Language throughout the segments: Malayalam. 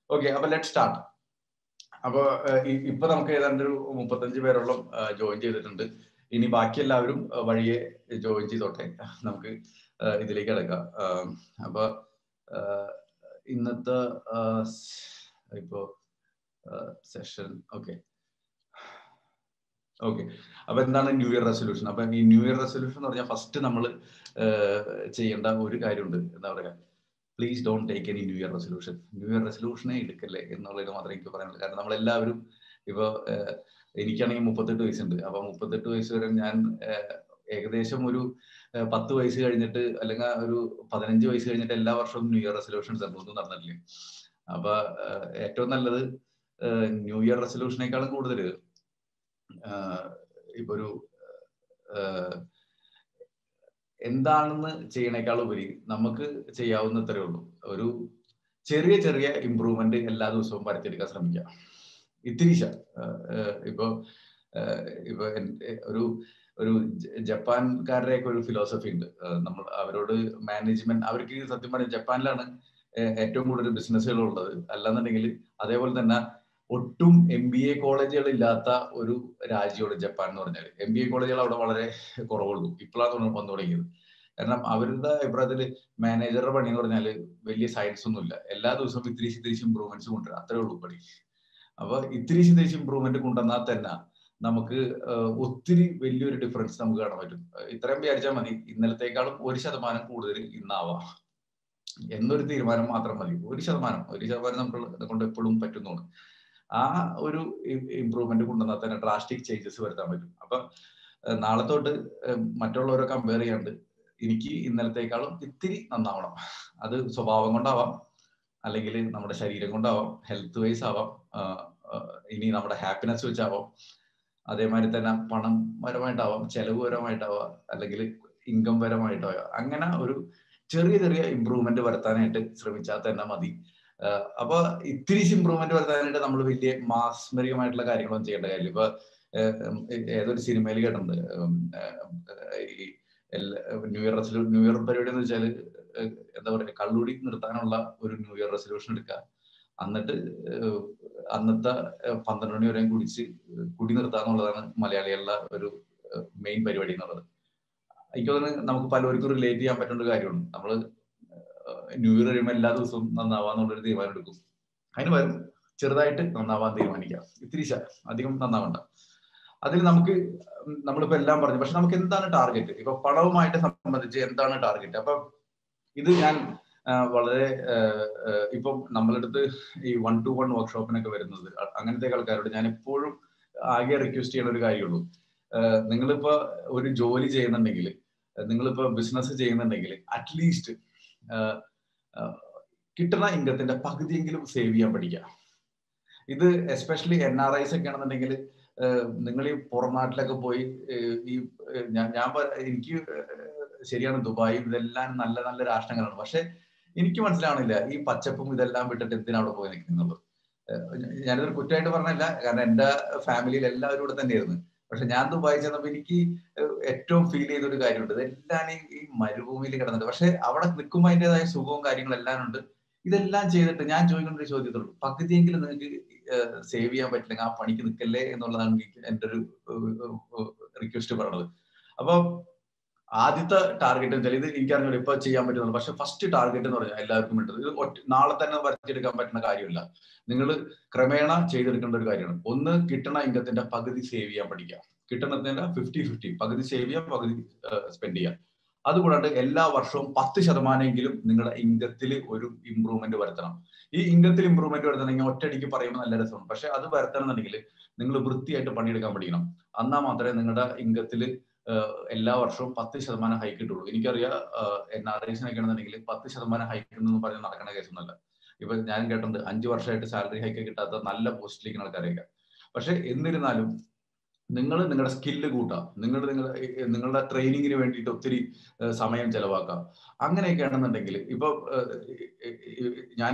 ഓക്കെ അപ്പൊ ലെറ്റ് സ്റ്റാർട്ട് അപ്പൊ ഇപ്പൊ നമുക്ക് ഏതാണ്ട് ഒരു മുപ്പത്തഞ്ച് പേരോളം ജോയിൻ ചെയ്തിട്ടുണ്ട് ഇനി ബാക്കി എല്ലാവരും വഴിയെ ജോയിൻ ചെയ്തോട്ടെ നമുക്ക് ഇതിലേക്ക് കിടക്കാം അപ്പൊ ഇന്നത്തെ ഇപ്പോ സെഷൻ ഓക്കെ ഓക്കെ അപ്പൊ എന്താണ് ന്യൂ ഇയർ റെസൊല്യൂഷൻ അപ്പൊ ഈ ന്യൂ ഇയർ റെസൊല്യൂഷൻ എന്ന് പറഞ്ഞാൽ ഫസ്റ്റ് നമ്മൾ ചെയ്യേണ്ട ഒരു കാര്യമുണ്ട് എന്താ പറയാ please don't take any new year resolution new year റെസൊല്യൂഷനെ എടുക്കല്ലേ എന്നുള്ളത് മാത്രമേ എനിക്ക് പറയാനുള്ളൂ കാരണം നമ്മളെല്ലാവരും ഇപ്പൊ എനിക്കാണെങ്കിൽ മുപ്പത്തെട്ട് വയസ്സുണ്ട് അപ്പൊ മുപ്പത്തെട്ട് വയസ്സ് വരെ ഞാൻ ഏകദേശം ഒരു പത്ത് വയസ്സ് കഴിഞ്ഞിട്ട് അല്ലെങ്കിൽ ഒരു പതിനഞ്ച് വയസ്സ് കഴിഞ്ഞിട്ട് എല്ലാ വർഷവും ന്യൂ ഇയർ റെസൊല്യൂഷൻസ് ഒന്നും നടന്നിട്ടില്ല അപ്പൊ ഏറ്റവും നല്ലത് ന്യൂ ഇയർ റെസൊല്യൂഷനേക്കാളും കൂടുതൽ ഇപ്പൊ ഒരു എന്താണെന്ന് ചെയ്യണേക്കാൾ ഉപരി നമുക്ക് ചെയ്യാവുന്ന ഇത്രയേ ഉള്ളൂ ഒരു ചെറിയ ചെറിയ ഇമ്പ്രൂവ്മെന്റ് എല്ലാ ദിവസവും പരത്തിയെടുക്കാൻ ശ്രമിക്കുക ഇത്തിരിശ ഇപ്പൊ ഇപ്പൊ ഒരു ഒരു ജപ്പാൻകാരുടെയൊക്കെ ഒരു ഫിലോസഫി ഉണ്ട് നമ്മൾ അവരോട് മാനേജ്മെന്റ് അവർക്ക് സത്യം പറഞ്ഞാൽ ജപ്പാനിലാണ് ഏറ്റവും കൂടുതൽ ബിസിനസ്സുകൾ ഉള്ളത് അല്ലാന്നുണ്ടെങ്കിൽ അതേപോലെ തന്നെ ഒട്ടും എം ബി എ കോളേജുകൾ ഇല്ലാത്ത ഒരു രാജ്യമാണ് ജപ്പാൻ എന്ന് പറഞ്ഞാൽ എം ബി എ കോളേജുകൾ അവിടെ വളരെ കുറവുള്ളൂ ഇപ്പോഴാണ് വന്നു തുടങ്ങിയത് കാരണം അവരുടെ അഭിപ്രായത്തിൽ മാനേജറുടെ പണി എന്ന് പറഞ്ഞാൽ വലിയ സയൻസ് ഒന്നുമില്ല എല്ലാ ദിവസവും ഇത്തിരി ഇത്തിരി ഇമ്പ്രൂവ്മെന്റ്സ് കൊണ്ടുവരാം അത്രേ ഉള്ളൂ പണി അപ്പൊ ഇത്തിരി ഇത്തിരി ഇമ്പ്രൂവ്മെന്റ് കൊണ്ടുവന്നാൽ തന്നെ നമുക്ക് ഒത്തിരി വലിയൊരു ഡിഫറൻസ് നമുക്ക് കാണാൻ പറ്റും ഇത്രയും വിചാരിച്ചാൽ മതി ഇന്നലത്തേക്കാളും ഒരു ശതമാനം കൂടുതൽ ഇന്നാവാം എന്നൊരു തീരുമാനം മാത്രം മതി ഒരു ശതമാനം ഒരു ശതമാനം നമുക്ക് കൊണ്ട് എപ്പോഴും പറ്റുന്നതാണ് ആ ഒരു ഇമ്പ്രൂവ്മെന്റ് കൊണ്ടുവന്നാൽ തന്നെ ഡ്രാസ്റ്റിക് ചേഞ്ചസ് വരുത്താൻ പറ്റും അപ്പൊ നാളെ തൊട്ട് മറ്റുള്ളവരെ കമ്പയർ ചെയ്യാണ്ട് എനിക്ക് ഇന്നലത്തേക്കാളും ഇത്തിരി നന്നാവണം അത് സ്വഭാവം കൊണ്ടാവാം അല്ലെങ്കിൽ നമ്മുടെ ശരീരം കൊണ്ടാവാം ഹെൽത്ത് വൈസ് ആവാം ഇനി നമ്മുടെ ഹാപ്പിനെസ് വെച്ചാവാം അതേമാതിരി തന്നെ പണം പരമായിട്ടാവാം ചെലവ് പരമായിട്ടാവാം അല്ലെങ്കിൽ ഇൻകം പരമായിട്ടാവാം അങ്ങനെ ഒരു ചെറിയ ചെറിയ ഇമ്പ്രൂവ്മെന്റ് വരുത്താനായിട്ട് ശ്രമിച്ചാൽ തന്നെ മതി അപ്പൊ ഇത്തിരി ഇമ്പ്രൂവ്മെന്റ് വരുത്താനായിട്ട് നമ്മൾ വലിയ മാസ്മരികമായിട്ടുള്ള കാര്യങ്ങളൊന്നും ചെയ്യേണ്ട കാര്യമില്ല ഇപ്പൊ ഏതൊരു സിനിമയിൽ കേട്ടിട്ടുണ്ട് ഈ new year resolution new year പരിപാടി എന്ന് വെച്ചാൽ എന്താ പറയുക കള്ളുടി നിർത്താനുള്ള ഒരു ന്യൂ ഇയർ റെസൊല്യൂഷൻ എടുക്കുക എന്നിട്ട് അന്നത്തെ പന്ത്രണ്ട് മണി വരെയും കുടിച്ച് കുടി നിർത്താന്നുള്ളതാണ് മലയാളികളുടെ ഒരു മെയിൻ പരിപാടി എന്നുള്ളത് എനിക്ക് തോന്നുന്നു നമുക്ക് പലർക്കും റിലേറ്റ് ചെയ്യാൻ പറ്റുന്ന ഒരു കാര്യമാണ് നമ്മൾ ന്യൂ ഇയർ കഴിയുമ്പോൾ എല്ലാ ദിവസവും നന്നാവാന്നുള്ളൊരു തീരുമാനം എടുക്കും അതിന് പകരം ചെറുതായിട്ട് നന്നാവാൻ തീരുമാനിക്കാം ഇത്തിരി അധികം നന്നാവണ്ട അതിൽ നമുക്ക് നമ്മളിപ്പോ എല്ലാം പറഞ്ഞു പക്ഷെ നമുക്ക് എന്താണ് ടാർഗറ്റ് ഇപ്പൊ പണവുമായിട്ട് സംബന്ധിച്ച് എന്താണ് ടാർഗറ്റ് അപ്പൊ ഇത് ഞാൻ വളരെ ഇപ്പം നമ്മളടുത്ത് ഈ വൺ ടു വൺ വർക്ക്ഷോപ്പിനൊക്കെ വരുന്നത് അങ്ങനത്തെ ആൾക്കാരോട് ഞാൻ എപ്പോഴും ആകെ റിക്വസ്റ്റ് ചെയ്യുന്ന ഒരു കാര്യമുള്ളൂ നിങ്ങളിപ്പോ ഒരു ജോലി ചെയ്യുന്നുണ്ടെങ്കിൽ നിങ്ങളിപ്പോ ബിസിനസ് ചെയ്യുന്നുണ്ടെങ്കിൽ അറ്റ്ലീസ്റ്റ് കിട്ടുന്ന ഇൻകത്തിന്റെ പകുതിയെങ്കിലും സേവ് ചെയ്യാൻ പഠിക്കുക ഇത് എസ്പെഷ്യലി എൻ ആർ ഐസ് ഒക്കെ ആണെന്നുണ്ടെങ്കിൽ നിങ്ങൾ ഈ പുറം നാട്ടിലൊക്കെ പോയി ഈ ഞാൻ ഞാൻ എനിക്ക് ശരിയാണ് ദുബായും ഇതെല്ലാം നല്ല നല്ല രാഷ്ട്രങ്ങളാണ് പക്ഷെ എനിക്ക് മനസ്സിലാവണില്ല ഈ പച്ചപ്പും ഇതെല്ലാം വിട്ടിട്ട് എന്തിനാ അവിടെ പോയി നിൽക്കുന്നുള്ളത് ഞാനിതൊരു കുറ്റമായിട്ട് പറഞ്ഞില്ല കാരണം എന്റെ ഫാമിലിയിൽ എല്ലാവരും ഇവിടെ തന്നെയായിരുന്നു പക്ഷെ ഞാൻ ദുബായി ചെന്നപ്പോ എനിക്ക് ഏറ്റവും ഫീൽ ചെയ്ത ഒരു കാര്യമുണ്ട് ഇതെല്ലാം ഈ മരുഭൂമിയിൽ കിടന്നിട്ട് പക്ഷെ അവിടെ നിൽക്കുമ്പോൾ അതിൻ്റെതായ സുഖവും കാര്യങ്ങളെല്ലാം ഉണ്ട് ഇതെല്ലാം ചെയ്തിട്ട് ഞാൻ ചോദിക്കേണ്ട ഒരു ചോദ്യത്തുള്ളൂ പകുതിയെങ്കിലും നിങ്ങൾക്ക് സേവ് ചെയ്യാൻ പറ്റില്ലെങ്കിൽ ആ പണിക്ക് നിൽക്കല്ലേ എന്നുള്ളതാണ് എൻ്റെ ഒരു റിക്വസ്റ്റ് പറയുന്നത് അപ്പൊ ആദ്യത്തെ ടാർഗറ്റ് വെച്ചാൽ ഇത് എനിക്കറിഞ്ഞില്ല ഇപ്പൊ ചെയ്യാൻ പറ്റുന്നുള്ളൂ പക്ഷെ ഫസ്റ്റ് ടാർഗറ്റ് എന്ന് പറഞ്ഞാൽ എല്ലാവർക്കും വേണ്ടത് ഇത് നാളെ തന്നെ വരച്ചെടുക്കാൻ പറ്റുന്ന കാര്യമില്ല നിങ്ങൾ ക്രമേണ ചെയ്തെടുക്കേണ്ട ഒരു കാര്യമാണ് ഒന്ന് കിട്ടണ ഇൻകത്തിന്റെ പകുതി സേവ് ചെയ്യാൻ പഠിക്കുക കിട്ടണത്തിന്റെ ഫിഫ്റ്റി ഫിഫ്റ്റി പകുതി സേവ് ചെയ്യാം പകുതി സ്പെൻഡ് ചെയ്യാം അതുകൂടാണ്ട് എല്ലാ വർഷവും പത്ത് ശതമാനമെങ്കിലും നിങ്ങളുടെ ഇൻകത്തിൽ ഒരു ഇമ്പ്രൂവ്മെന്റ് വരുത്തണം ഈ ഇൻകത്തിൽ ഇമ്പ്രൂവ്മെന്റ് വരുത്തണമെങ്കിൽ ഒറ്റയടിക്ക് പറയുമ്പോൾ നല്ല രസമാണ് പക്ഷെ അത് വരുത്തണമെന്നുണ്ടെങ്കിൽ നിങ്ങൾ വൃത്തിയായിട്ട് പണിയെടുക്കാൻ പഠിക്കണം എന്നാൽ മാത്രമേ നിങ്ങളുടെ ഇൻകത്തിൽ എല്ലാ വർഷവും പത്ത് ശതമാനം ഹൈക്ക് കിട്ടുള്ളൂ എനിക്കറിയാം എൻ ആർ ഐസിനൊക്കെ ആണെന്നുണ്ടെങ്കിൽ പത്ത് ശതമാനം ഹൈക്ക് എന്ന് പറഞ്ഞ് നടക്കുന്ന കേസൊന്നുമല്ല ഇപ്പൊ ഞാൻ കേട്ടിട്ടുണ്ട് അഞ്ചു വർഷമായിട്ട് സാലറി ഹൈക്ക് കിട്ടാത്ത നല്ല പോസ്റ്റിലേക്ക് ആൾക്കാരെയൊക്കെ പക്ഷെ എന്നിരുന്നാലും നിങ്ങൾ നിങ്ങളുടെ സ്കില്ല് കൂട്ടാം നിങ്ങൾ നിങ്ങളുടെ നിങ്ങളുടെ ട്രെയിനിങ്ങിന് വേണ്ടിയിട്ട് ഒത്തിരി സമയം ചെലവാക്കാം അങ്ങനെയൊക്കെ ആണെന്നുണ്ടെങ്കിൽ ഇപ്പൊ ഞാൻ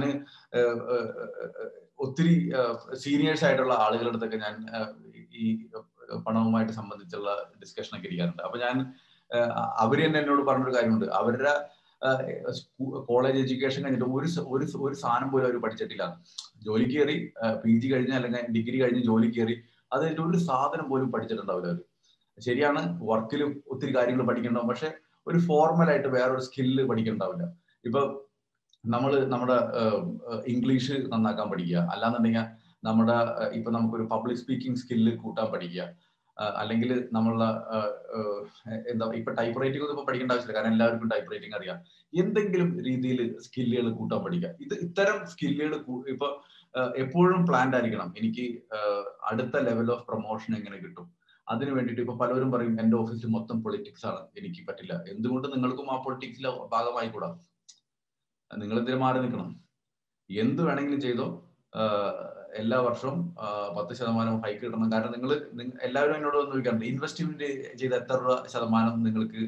ഒത്തിരി സീനിയേഴ്സ് ആയിട്ടുള്ള ആളുകളുടെ അടുത്തൊക്കെ ഞാൻ ഈ പണവുമായിട്ട് സംബന്ധിച്ചുള്ള ഡിസ്കഷൻ ഒക്കെ ഇരിക്കാറുണ്ട് അപ്പൊ ഞാൻ അവര് തന്നെ എന്നോട് പറഞ്ഞൊരു കാര്യമുണ്ട് അവരുടെ കോളേജ് എഡ്യൂക്കേഷൻ കഴിഞ്ഞിട്ട് ഒരു ഒരു ഒരു സാധനം പോലും അവർ പഠിച്ചിട്ടില്ല ജോലി കയറി പി ജി കഴിഞ്ഞ് അല്ലെങ്കിൽ ഡിഗ്രി കഴിഞ്ഞ് ജോലി കയറി അതിന്റെ ഒരു സാധനം പോലും പഠിച്ചിട്ടുണ്ടാവില്ല അവർ ശരിയാണ് വർക്കിൽ ഒത്തിരി കാര്യങ്ങൾ പഠിക്കണ്ടാവും പക്ഷെ ഒരു ഫോർമൽ ആയിട്ട് വേറൊരു സ്കില്ല് പഠിക്കണ്ടാവില്ല ഇപ്പൊ നമ്മൾ നമ്മുടെ ഇംഗ്ലീഷ് നന്നാക്കാൻ പഠിക്കുക അല്ലാന്നുണ്ടെങ്കിൽ നമ്മുടെ ഇപ്പൊ നമുക്കൊരു പബ്ലിക് സ്പീക്കിംഗ് സ്കില്ല് കൂട്ടാൻ പഠിക്കുക അല്ലെങ്കിൽ നമ്മളുടെ എന്താ ഇപ്പൊ ടൈപ്പ് റൈറ്റിംഗ് ഒന്നും ഇപ്പൊ പഠിക്കേണ്ട ആവശ്യമില്ല കാരണം എല്ലാവർക്കും ടൈപ്പ് റൈറ്റിംഗ് അറിയാം എന്തെങ്കിലും രീതിയിൽ സ്കില്ലുകൾ കൂട്ടാൻ പഠിക്കുക ഇത് ഇത്തരം സ്കില്ലുകൾ ഇപ്പൊ എപ്പോഴും പ്ലാൻഡ് ആയിരിക്കണം എനിക്ക് അടുത്ത ലെവൽ ഓഫ് പ്രൊമോഷൻ എങ്ങനെ കിട്ടും അതിന് വേണ്ടിയിട്ട് ഇപ്പൊ പലരും പറയും എന്റെ ഓഫീസിൽ മൊത്തം പൊളിറ്റിക്സ് ആണ് എനിക്ക് പറ്റില്ല എന്തുകൊണ്ട് നിങ്ങൾക്കും ആ പൊളിറ്റിക്സിലെ ഭാഗമായി കൂടാ നിങ്ങൾ എന്തിനു മാറി നിൽക്കണം എന്ത് വേണമെങ്കിലും ചെയ്തോ എല്ലാ വർഷവും പത്ത് ശതമാനം ഹൈക്ക് കിട്ടണം കാരണം നിങ്ങൾ എല്ലാവരും എന്നോട് വന്ന് ചോദിക്കാറുണ്ട് ഇൻവെസ്റ്റ്മെന്റ് ചെയ്ത എത്ര രൂപ ശതമാനം നിങ്ങൾക്ക്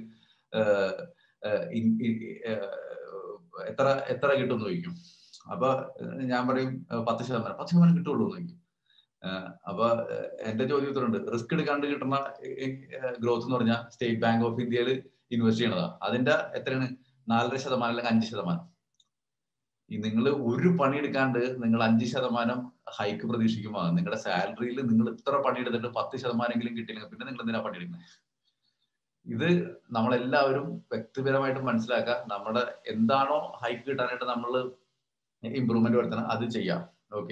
എത്ര എത്ര കിട്ടും ചോദിക്കും അപ്പൊ ഞാൻ പറയും പത്ത് ശതമാനം പത്ത് ശതമാനം കിട്ടുള്ളൂ എന്ന് ചോദിക്കും അപ്പൊ എന്റെ ചോദ്യത്തിലുണ്ട് റിസ്ക് എടുക്കാണ്ട് കിട്ടുന്ന ഗ്രോത്ത് എന്ന് പറഞ്ഞാൽ സ്റ്റേറ്റ് ബാങ്ക് ഓഫ് ഇന്ത്യയിൽ ഇൻവെസ്റ്റ് ചെയ്യണതാ അതിന്റെ എത്രയാണ് നാലര ശതമാനം അല്ലെങ്കിൽ അഞ്ച് ശതമാനം ഈ നിങ്ങൾ ഒരു പണിയെടുക്കാണ്ട് നിങ്ങൾ അഞ്ച് ശതമാനം ഹൈക്ക് പ്രതീക്ഷിക്കുമ്പോൾ നിങ്ങളുടെ സാലറിയിൽ നിങ്ങൾ ഇത്ര പണിയെടുത്തിട്ട് പത്ത് ശതമാനെങ്കിലും കിട്ടിയില്ലെങ്കിൽ പിന്നെ നിങ്ങൾ എന്തിനാ പണിയെടുക്കുന്നത് ഇത് നമ്മളെല്ലാവരും വ്യക്തിപരമായിട്ട് മനസ്സിലാക്കുക നമ്മുടെ എന്താണോ ഹൈക്ക് കിട്ടാനായിട്ട് നമ്മൾ ഇമ്പ്രൂവ്മെന്റ് വരുത്തണം അത് ചെയ്യാം ഓക്കെ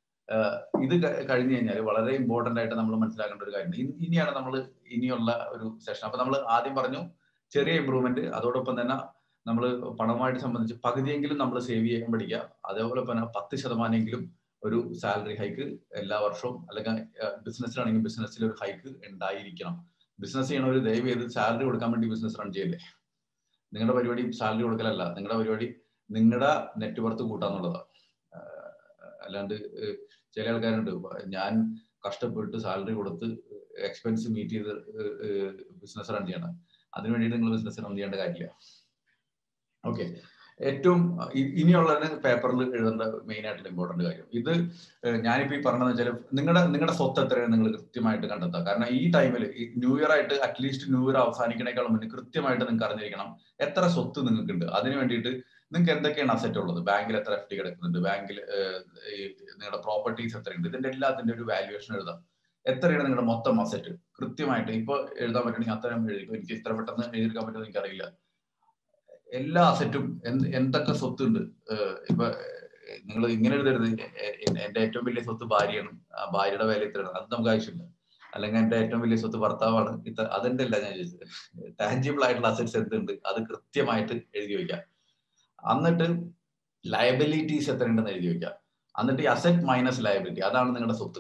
ഇത് കഴിഞ്ഞു കഴിഞ്ഞാൽ വളരെ ഇമ്പോർട്ടന്റ് ആയിട്ട് നമ്മൾ മനസ്സിലാക്കേണ്ട ഒരു കാര്യം ഇനിയാണ് നമ്മൾ ഇനിയുള്ള ഒരു സെഷൻ അപ്പൊ നമ്മൾ ആദ്യം പറഞ്ഞു ചെറിയ ഇമ്പ്രൂവ്മെന്റ് അതോടൊപ്പം തന്നെ നമ്മൾ പണമായിട്ട് സംബന്ധിച്ച് പകുതിയെങ്കിലും നമ്മൾ സേവ് ചെയ്യാൻ പഠിക്കുക അതേപോലെ തന്നെ പത്ത് ശതമാനമെങ്കിലും ഒരു സാലറി ഹൈക്ക് എല്ലാ വർഷവും അല്ലെങ്കിൽ ബിസിനസ്സിലാണെങ്കിൽ ബിസിനസ്സിൽ ഒരു ഹൈക്ക് ഉണ്ടായിരിക്കണം ബിസിനസ് ചെയ്യണവർ ദയവ് ചെയ്ത് സാലറി കൊടുക്കാൻ വേണ്ടി ബിസിനസ് റൺ ചെയ്യല്ലേ നിങ്ങളുടെ പരിപാടി സാലറി കൊടുക്കലല്ല നിങ്ങളുടെ പരിപാടി നിങ്ങളുടെ നെറ്റ് വർത്ത് കൂട്ടാന്നുള്ളതാണ് അല്ലാണ്ട് ചില ആൾക്കാരുണ്ട് ഞാൻ കഷ്ടപ്പെട്ട് സാലറി കൊടുത്ത് എക്സ്പെൻസ് മീറ്റ് ചെയ്ത് ബിസിനസ് റൺ ചെയ്യണം അതിനു വേണ്ടിയിട്ട് നിങ്ങൾ ബിസിനസ് റൺ ചെയ്യേണ്ട കാര്യമില്ല ഓക്കെ ഏറ്റവും ഇനിയുള്ളതിന് പേപ്പറിൽ എഴുതേണ്ട മെയിൻ ആയിട്ടുള്ള ഇമ്പോർട്ടന്റ് കാര്യം ഇത് ഞാനിപ്പോ ഈ പറഞ്ഞതെന്ന് വെച്ചാൽ നിങ്ങളുടെ നിങ്ങളുടെ സ്വത്ത് എത്രയാണ് നിങ്ങൾ കൃത്യമായിട്ട് കണ്ടെത്തുക കാരണം ഈ ടൈമിൽ ന്യൂ ഇയർ ആയിട്ട് അറ്റ്ലീസ്റ്റ് ന്യൂ ഇയർ അവസാനിക്കണേക്കാളും മുന്നേ കൃത്യമായിട്ട് നിങ്ങൾക്ക് അറിഞ്ഞിരിക്കണം എത്ര സ്വത്ത് നിങ്ങൾക്കുണ്ട് അതിന് വേണ്ടിയിട്ട് നിങ്ങൾക്ക് എന്തൊക്കെയാണ് അസറ്റ് ഉള്ളത് ബാങ്കിൽ എത്ര എഫ് ടി കിടക്കുന്നുണ്ട് ബാങ്കിൽ നിങ്ങളുടെ പ്രോപ്പർട്ടീസ് എത്രയുണ്ട് ഇതിന്റെ എല്ലാത്തിന്റെ ഒരു വാല്യുവേഷൻ എഴുതാം എത്രയാണ് നിങ്ങളുടെ മൊത്തം അസറ്റ് കൃത്യമായിട്ട് ഇപ്പൊ എഴുതാൻ പറ്റണമെങ്കിൽ അത്തരം എഴുതി എനിക്ക് ഇത്ര പെട്ടെന്ന് എഴുതിയെടുക്കാൻ പറ്റുമെന്ന് എനിക്കറിയില്ല എല്ലാ അസറ്റും എന്തൊക്കെ സ്വത്തുണ്ട് ഇപ്പൊ നിങ്ങൾ ഇങ്ങനെ എഴുതരുത് എന്റെ ഏറ്റവും വലിയ സ്വത്ത് ഭാര്യയാണ് ആ ഭാര്യയുടെ വില ഇത്രയാണ് അത് നമുക്ക് ആവശ്യമില്ല അല്ലെങ്കിൽ എന്റെ ഏറ്റവും വലിയ സ്വത്ത് ഭർത്താവാണ് ഇത്ര അതിന്റെ അല്ല ഞാൻ ചോദിച്ചത് ടാഞ്ചിബിൾ ആയിട്ടുള്ള അസറ്റ്സ് എന്തുണ്ട് അത് കൃത്യമായിട്ട് എഴുതി വയ്ക്കാം എന്നിട്ട് ലയബിലിറ്റീസ് എത്രയുണ്ടെന്ന് എഴുതി വയ്ക്കാം എന്നിട്ട് ഈ അസറ്റ് മൈനസ് ലയബിലിറ്റി അതാണ് നിങ്ങളുടെ സ്വത്ത്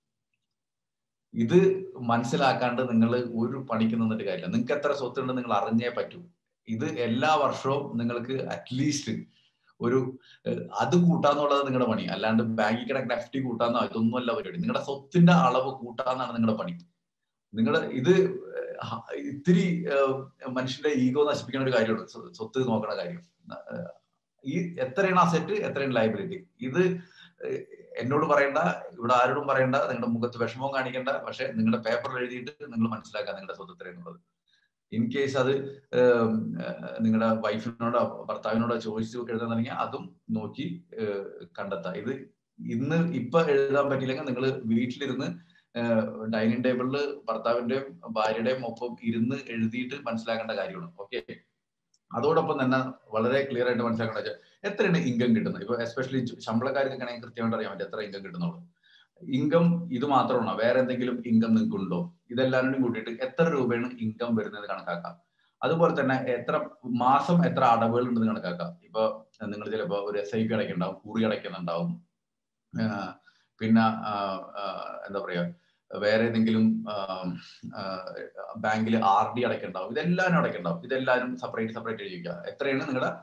ഇത് മനസ്സിലാക്കാണ്ട് നിങ്ങൾ ഒരു പണിക്ക് നിന്നിട്ട് കാര്യമില്ല നിങ്ങൾക്ക് എത്ര സ്വത്തുണ്ട് നിങ്ങൾ അറിഞ്ഞേ പറ്റൂ ഇത് എല്ലാ വർഷവും നിങ്ങൾക്ക് അറ്റ്ലീസ്റ്റ് ഒരു അത് കൂട്ടാന്നുള്ളത് നിങ്ങളുടെ പണി അല്ലാണ്ട് ബാങ്കിൽ കിടക്കുന്ന എഫ് ടി കൂട്ടാന്നോ ഇതൊന്നുമല്ല പരിപാടി നിങ്ങളുടെ സ്വത്തിന്റെ അളവ് കൂട്ടാന്നാണ് നിങ്ങളുടെ പണി നിങ്ങളുടെ ഇത് ഇത്തിരി മനുഷ്യന്റെ ഈഗോ നശിപ്പിക്കുന്ന ഒരു കാര്യമാണ് സ്വത്ത് നോക്കണ കാര്യം ഈ എത്രയാണ് അസെറ്റ് എത്രയാണ് ലൈബിലിറ്റി ഇത് എന്നോട് പറയണ്ട ഇവിടെ ആരോടും പറയണ്ട നിങ്ങളുടെ മുഖത്ത് വിഷമവും കാണിക്കേണ്ട പക്ഷെ നിങ്ങളുടെ പേപ്പറിൽ എഴുതിയിട്ട് നിങ്ങൾ മനസ്സിലാക്കുക നിങ്ങളുടെ സ്വത്ത് എത്രയാണുള്ളത് ഇൻ കേസ് അത് നിങ്ങളുടെ വൈഫിനോടോ ഭർത്താവിനോടോ ചോദിച്ചു എഴുതാന്നുണ്ടെങ്കിൽ അതും നോക്കി കണ്ടെത്താം ഇത് ഇന്ന് ഇപ്പൊ എഴുതാൻ പറ്റിയില്ലെങ്കിൽ നിങ്ങൾ വീട്ടിലിരുന്ന് ഡൈനിങ് ടേബിളിൽ ഭർത്താവിന്റെയും ഭാര്യയുടെയും ഒപ്പം ഇരുന്ന് എഴുതിയിട്ട് മനസ്സിലാക്കേണ്ട കാര്യമാണ് ഓക്കെ അതോടൊപ്പം തന്നെ വളരെ ക്ലിയർ ആയിട്ട് മനസ്സിലാക്കേണ്ട വെച്ചാൽ എത്രയാണ് ഇൻകം കിട്ടുന്നത് ഇപ്പൊ എസ്പെഷ്യലി ശമ്പളക്കാർക്ക് ആണെങ്കിൽ കൃത്യമായിട്ട് അറിയാൻ പറ്റും എത്ര ഇൻകം കിട്ടുന്നുള്ളൂ ഇൻകം ഇത് മാത്രമാണോ വേറെ എന്തെങ്കിലും ഇൻകം നിങ്ങൾക്ക് ഉണ്ടോ ഇതെല്ലാവരും കൂട്ടിയിട്ട് എത്ര രൂപയാണ് ഇൻകം വരുന്നത് കണക്കാക്കാം അതുപോലെ തന്നെ എത്ര മാസം എത്ര അടവുകൾ ഉണ്ടെന്ന് കണക്കാക്കാം ഇപ്പൊ നിങ്ങൾ ചിലപ്പോ ഒരു എസ് ഐ പി അടയ്ക്കുന്നുണ്ടാവും കുറി അടയ്ക്കുന്നുണ്ടാവും പിന്നെ എന്താ പറയാ വേറെ ഏതെങ്കിലും ബാങ്കിൽ ആർ ഡി അടയ്ക്കുന്നുണ്ടാവും ഇതെല്ലാവരും അടയ്ക്കുന്നുണ്ടാവും ഇതെല്ലാവരും സെപ്പറേറ്റ് സെപ്പറേറ്റ് എഴുതി വയ്ക്കുക എത്രയാണ് നിങ്ങളുടെ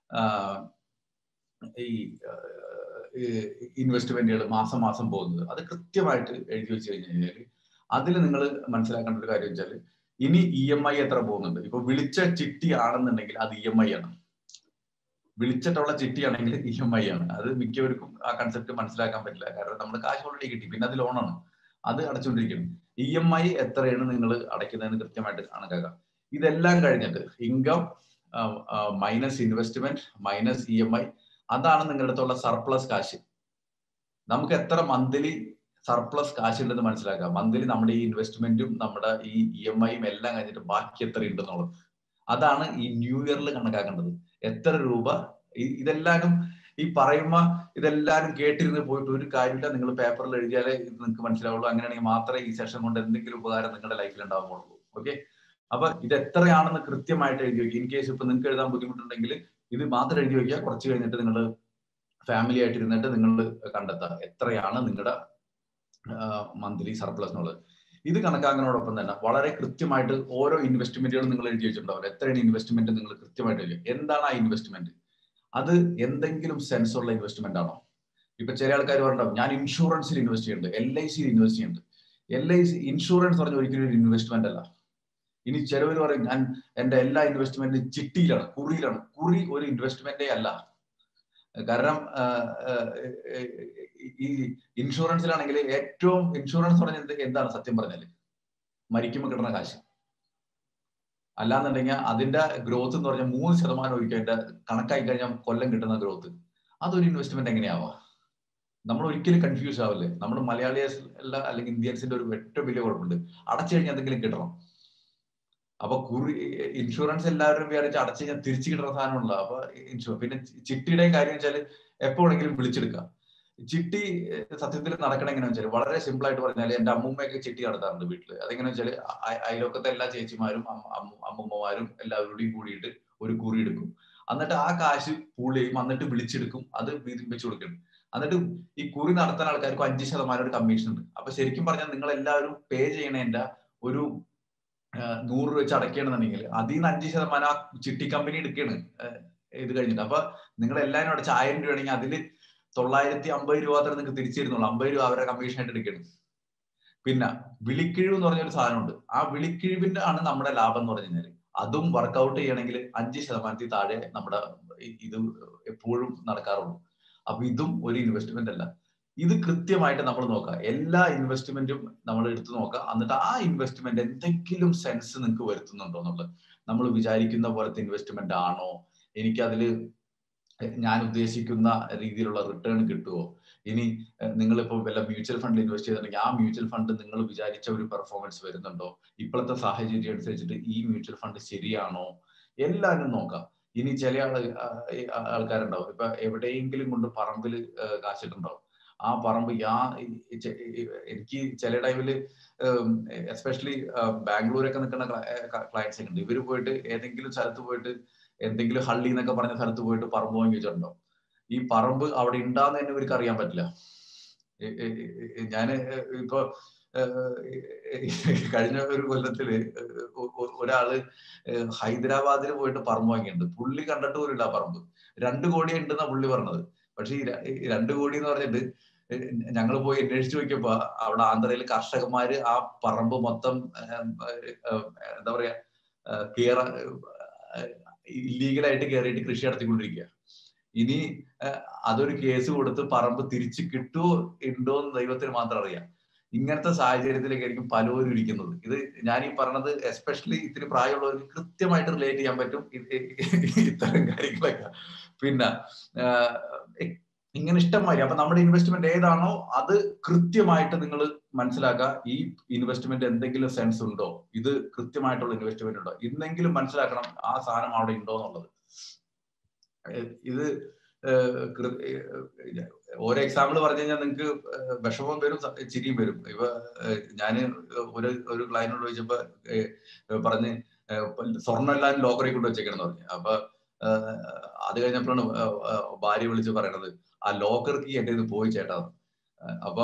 ഈ ഇൻവെസ്റ്റ്മെന്റുകൾ മാസം മാസം പോകുന്നത് അത് കൃത്യമായിട്ട് എഴുതി വെച്ച് കഴിഞ്ഞു കഴിഞ്ഞാൽ അതിൽ നിങ്ങൾ മനസ്സിലാക്കേണ്ട ഒരു കാര്യം വെച്ചാൽ ഇനി ഇ എം ഐ എത്ര പോകുന്നുണ്ട് ഇപ്പൊ വിളിച്ച ചിട്ടി ആണെന്നുണ്ടെങ്കിൽ അത് ഇ എം ഐ ആണ് വിളിച്ചിട്ടുള്ള ചിട്ടിയാണെങ്കിൽ ഇ എം ഐ ആണ് അത് മിക്കവർക്കും ആ കൺസെപ്റ്റ് മനസ്സിലാക്കാൻ പറ്റില്ല കാരണം നമ്മൾ കാശ് ഓൾറെഡി കിട്ടി പിന്നെ അത് ലോണാണ് അത് അടച്ചുകൊണ്ടിരിക്കണം ഇ എം ഐ എത്രയാണ് നിങ്ങൾ അടയ്ക്കുന്നതെന്ന് കൃത്യമായിട്ട് കണക്കാക്കാം ഇതെല്ലാം കഴിഞ്ഞിട്ട് income minus investment minus E M I അതാണ് നിങ്ങളുടെ അടുത്തുള്ള സർപ്ലസ് കാശ് നമുക്ക് എത്ര മന്ത്ലി സർപ്ലസ് കാശ് ഉണ്ടെന്ന് മനസ്സിലാക്കാം മന്ത്ലി നമ്മുടെ ഈ ഇൻവെസ്റ്റ്മെന്റും നമ്മുടെ ഈ ഇ എം ഐയും എല്ലാം കഴിഞ്ഞിട്ട് ബാക്കി എത്ര ഉണ്ടെന്നുള്ളത് അതാണ് ഈ ന്യൂ ഇയറിൽ കണക്കാക്കേണ്ടത് എത്ര രൂപ ഇതെല്ലാരും ഈ പറയുമ്പോ ഇതെല്ലാരും കേട്ടിരുന്ന് പോയിട്ട് ഒരു കാര്യമില്ല നിങ്ങൾ പേപ്പറിൽ എഴുതിയാലേ ഇത് നിങ്ങൾക്ക് മനസ്സിലാവുള്ളൂ അങ്ങനെയാണെങ്കിൽ മാത്രമേ ഈ സെഷൻ കൊണ്ട് എന്തെങ്കിലും ഉപകാരം നിങ്ങളുടെ ലൈഫിൽ ഉണ്ടാവുകയുള്ളൂ ഓക്കെ അപ്പൊ ഇത് എത്രയാണെന്ന് കൃത്യമായിട്ട് എഴുതി വെക്കുക ഇൻ കേസ് ഇപ്പൊ നിങ്ങൾക്ക് എഴുതാൻ ബുദ്ധിമുട്ടുണ്ടെങ്കിൽ ഇത് മാത്രം എഴുതി വെക്കുക കുറച്ച് കഴിഞ്ഞിട്ട് നിങ്ങൾ ഫാമിലി ആയിട്ട് ഇരുന്നിട്ട് നിങ്ങൾ കണ്ടെത്തുക എത്രയാണ് നിങ്ങളുടെ മന്ത്ലി സർപ്ലസ് എന്നുള്ളത് ഇത് കണക്കാക്കുന്നതോടൊപ്പം തന്നെ വളരെ കൃത്യമായിട്ട് ഓരോ ഇൻവെസ്റ്റ്മെന്റുകളും നിങ്ങൾ എഴുതി വെച്ചിട്ടുണ്ടാവില്ല എത്രയാണ് ഇൻവെസ്റ്റ്മെന്റ് നിങ്ങൾ കൃത്യമായിട്ട് എഴുതി എന്താണ് ആ ഇൻവെസ്റ്റ്മെന്റ് അത് എന്തെങ്കിലും സെൻസ് ഉള്ള ഇൻവെസ്റ്റ്മെന്റ് ആണോ ഇപ്പൊ ചില ആൾക്കാർ പറഞ്ഞിട്ടുണ്ടാവും ഞാൻ ഇൻഷുറൻസിൽ ഇൻവെസ്റ്റ് ചെയ്യുന്നുണ്ട് എൽ ഐ സിയിൽ ഇൻവെസ്റ്റ് ചെയ്യുന്നുണ്ട് എൽ ഐ സി ഇൻഷുറൻസ് പറഞ്ഞ ഒരിക്കലും ഒരു ഇൻവെസ്റ്റ്മെന്റ് അല്ല ഇനി ചിലവർ പറയും ഞാൻ എന്റെ എല്ലാ ഇൻവെസ്റ്റ്മെന്റും ചിട്ടിയിലാണ് കുറിയിലാണ് കുറി ഒരു ഇൻവെസ്റ്റ്മെന്റേ അല്ല കാരണം ഈ ഇൻഷുറൻസിലാണെങ്കിൽ ഏറ്റവും ഇൻഷുറൻസ് പറഞ്ഞ എന്താണ് സത്യം പറഞ്ഞാല് മരിക്കുമ്പോൾ കിട്ടുന്ന കാശ് അല്ലാന്നുണ്ടെങ്കിൽ അതിന്റെ ഗ്രോത്ത് എന്ന് പറഞ്ഞാൽ മൂന്ന് ശതമാനം ഒരിക്കൽ അതിന്റെ കണക്കായി കഴിഞ്ഞാൽ കൊല്ലം കിട്ടുന്ന ഗ്രോത്ത് അതൊരു ഇൻവെസ്റ്റ്മെന്റ് എങ്ങനെയാവാ നമ്മൾ ഒരിക്കലും കൺഫ്യൂസ് ആവില്ലേ നമ്മൾ മലയാളീസ് അല്ലെങ്കിൽ ഇന്ത്യൻസിന്റെ ഒരു ഏറ്റവും വലിയ കുഴപ്പമുണ്ട് അടച്ചു കഴിഞ്ഞാൽ എന്തെങ്കിലും കിട്ടണം അപ്പൊ കുറി ഇൻഷുറൻസ് എല്ലാവരും വിചാരിച്ച് അടച്ചു കഴിഞ്ഞാൽ തിരിച്ചു കിട്ടുന്ന സാധനമുള്ള അപ്പൊ ഇൻഷുർ പിന്നെ ചിട്ടിയുടെയും കാര്യം വെച്ചാൽ എപ്പോഴെങ്കിലും വിളിച്ചെടുക്കാം ചിട്ടി സത്യത്തിൽ നടക്കണം എങ്ങനെയാ വെച്ചാൽ വളരെ സിമ്പിൾ ആയിട്ട് പറഞ്ഞാൽ എന്റെ അമ്മൂമ്മയൊക്കെ ചിട്ടി നടത്താറുണ്ട് വീട്ടിൽ അതെങ്ങനെ വെച്ചാൽ അയലോക്കത്തെ എല്ലാ ചേച്ചിമാരും അമ്മൂമ്മമാരും എല്ലാവരോടെയും കൂടിയിട്ട് ഒരു കുറി എടുക്കും എന്നിട്ട് ആ കാശ് പൂൾ ചെയ്യും എന്നിട്ട് വിളിച്ചെടുക്കും അത് വീതിൽ വെച്ച് കൊടുക്കണം എന്നിട്ട് ഈ കുറി നടത്തുന്ന ആൾക്കാർക്ക് അഞ്ച് ശതമാനം ഒരു കമ്മീഷൻ ഉണ്ട് അപ്പൊ ശരിക്കും പറഞ്ഞാൽ നിങ്ങൾ എല്ലാവരും പേ ചെയ്യണതിന്റെ ഒരു നൂറ് രൂപ വെച്ച് അടയ്ക്കണമെന്നുണ്ടെങ്കിൽ അതിൽ നിന്ന് അഞ്ച് ശതമാനം ആ ചിട്ടി കമ്പനി എടുക്കുകയാണ് ഇത് കഴിഞ്ഞിട്ട് അപ്പൊ നിങ്ങൾ എല്ലാവരും അടച്ച ആയിരം രൂപ ആണെങ്കിൽ അതിൽ തൊള്ളായിരത്തി അമ്പത് രൂപ അത്ര നിങ്ങൾക്ക് തിരിച്ചു തരുന്നുള്ളൂ അമ്പത് രൂപ അവരെ കമ്മീഷൻ ആയിട്ട് എടുക്കണം പിന്നെ വിളിക്കിഴിവ് എന്ന് പറഞ്ഞൊരു സാധനമുണ്ട് ആ വിളിക്കിഴിവിന്റെ ആണ് നമ്മുടെ ലാഭം എന്ന് പറഞ്ഞു കഴിഞ്ഞാൽ അതും വർക്കൗട്ട് ചെയ്യണമെങ്കിൽ അഞ്ച് ശതമാനത്തിൽ താഴെ നമ്മുടെ ഇത് എപ്പോഴും നടക്കാറുള്ളൂ അപ്പൊ ഇതും ഒരു ഇൻവെസ്റ്റ്മെന്റ് അല്ല ഇത് കൃത്യമായിട്ട് നമ്മൾ നോക്കുക എല്ലാ ഇൻവെസ്റ്റ്മെന്റും നമ്മൾ എടുത്തു നോക്കുക എന്നിട്ട് ആ ഇൻവെസ്റ്റ്മെന്റ് എന്തെങ്കിലും സെൻസ് നിങ്ങൾക്ക് വരുത്തുന്നുണ്ടോ എന്നുള്ളത് നമ്മൾ വിചാരിക്കുന്ന പോലത്തെ ഇൻവെസ്റ്റ്മെന്റ് ആണോ എനിക്കതിൽ ഞാൻ ഉദ്ദേശിക്കുന്ന രീതിയിലുള്ള റിട്ടേൺ കിട്ടുമോ ഇനി നിങ്ങളിപ്പോൾ വല്ല മ്യൂച്വൽ ഫണ്ടിൽ ഇൻവെസ്റ്റ് ചെയ്തിട്ടുണ്ടെങ്കിൽ ആ മ്യൂച്വൽ ഫണ്ട് നിങ്ങൾ വിചാരിച്ച ഒരു പെർഫോമൻസ് വരുന്നുണ്ടോ ഇപ്പോഴത്തെ സാഹചര്യം അനുസരിച്ചിട്ട് ഈ മ്യൂച്വൽ ഫണ്ട് ശരിയാണോ എല്ലാവരും നോക്കാം ഇനി ചില ആള് ആൾക്കാരുണ്ടാവും ഇപ്പൊ എവിടെയെങ്കിലും കൊണ്ട് പറമ്പിൽ കാശിട്ടുണ്ടാവും ആ പറമ്പ് യാ എനിക്ക് ചില ടൈമില് എസ്പെഷ്യലി ബാംഗ്ലൂരൊക്കെ നിൽക്കുന്ന ക്ലയൻസ് ഒക്കെ ഉണ്ട് ഇവര് പോയിട്ട് ഏതെങ്കിലും സ്ഥലത്ത് പോയിട്ട് എന്തെങ്കിലും ഹള്ളി എന്നൊക്കെ പറഞ്ഞ സ്ഥലത്ത് പോയിട്ട് പറമ്പ് വാങ്ങി വെച്ചിട്ടുണ്ടോ ഈ പറമ്പ് അവിടെ ഉണ്ടാന്ന് തന്നെ ഇവർക്ക് അറിയാൻ പറ്റില്ല ഞാന് ഇപ്പൊ കഴിഞ്ഞ ഒരു കൊല്ലത്തില് ഒരാള് ഹൈദരാബാദിൽ പോയിട്ട് പറമ്പ് വാങ്ങിയിട്ടുണ്ട് പുള്ളി കണ്ടിട്ട് പോലില്ല ആ പറമ്പ് രണ്ടു കോടി ഉണ്ടെന്നാ പുള്ളി പറഞ്ഞത് പക്ഷെ ഈ രണ്ടു കോടി എന്ന് പറഞ്ഞിട്ട് ഞങ്ങൾ പോയി അന്വേഷിച്ചു നോക്കിയപ്പോ അവിടെ ആന്ധ്രയിൽ കർഷകന്മാര് ആ പറമ്പ് മൊത്തം എന്താ പറയാ കേറ ഇല്ലീഗലായിട്ട് കയറിയിട്ട് കൃഷി നടത്തിക്കൊണ്ടിരിക്കുക ഇനി അതൊരു കേസ് കൊടുത്ത് പറമ്പ് തിരിച്ചു കിട്ടുമോ ഉണ്ടോ എന്ന് ദൈവത്തിന് മാത്രം അറിയാം ഇങ്ങനത്തെ സാഹചര്യത്തിലേക്കായിരിക്കും പലരും ഇരിക്കുന്നത് ഇത് ഞാൻ ഈ പറഞ്ഞത് എസ്പെഷ്യലി ഇത്തിരി പ്രായമുള്ളവർക്ക് കൃത്യമായിട്ട് റിലേറ്റ് ചെയ്യാൻ പറ്റും ഇത്തരം കാര്യങ്ങളൊക്കെ പിന്നെ ഇങ്ങനെ ഇഷ്ടമായി അപ്പൊ നമ്മുടെ ഇൻവെസ്റ്റ്മെന്റ് ഏതാണോ അത് കൃത്യമായിട്ട് നിങ്ങൾ മനസ്സിലാക്കുക ഈ ഇൻവെസ്റ്റ്മെന്റ് എന്തെങ്കിലും സെൻസ് ഉണ്ടോ ഇത് കൃത്യമായിട്ടുള്ള ഇൻവെസ്റ്റ്മെന്റ് ഉണ്ടോ ഇന്നെങ്കിലും മനസ്സിലാക്കണം ആ സാധനം അവിടെ ഉണ്ടോ എന്നുള്ളത് ഇത് ഓരോ എക്സാമ്പിൾ പറഞ്ഞു കഴിഞ്ഞാൽ നിങ്ങൾക്ക് വിഷമം വരും ചിരിയും വരും ഇപ്പൊ ഞാന് ഒരു ഒരു ക്ലയന്റിനോട് ചോദിച്ചപ്പോ പറഞ്ഞ് സ്വർണ്ണം എല്ലാം ലോക്കറി കൊണ്ട് വെച്ചേക്കണം പറഞ്ഞു അപ്പൊ അത് കഴിഞ്ഞപ്പോഴാണ് ഭാര്യ വിളിച്ച് പറയണത് ആ ലോക്കർ കീ എന്റെ ഇത് പോയി ചേട്ടാ അപ്പൊ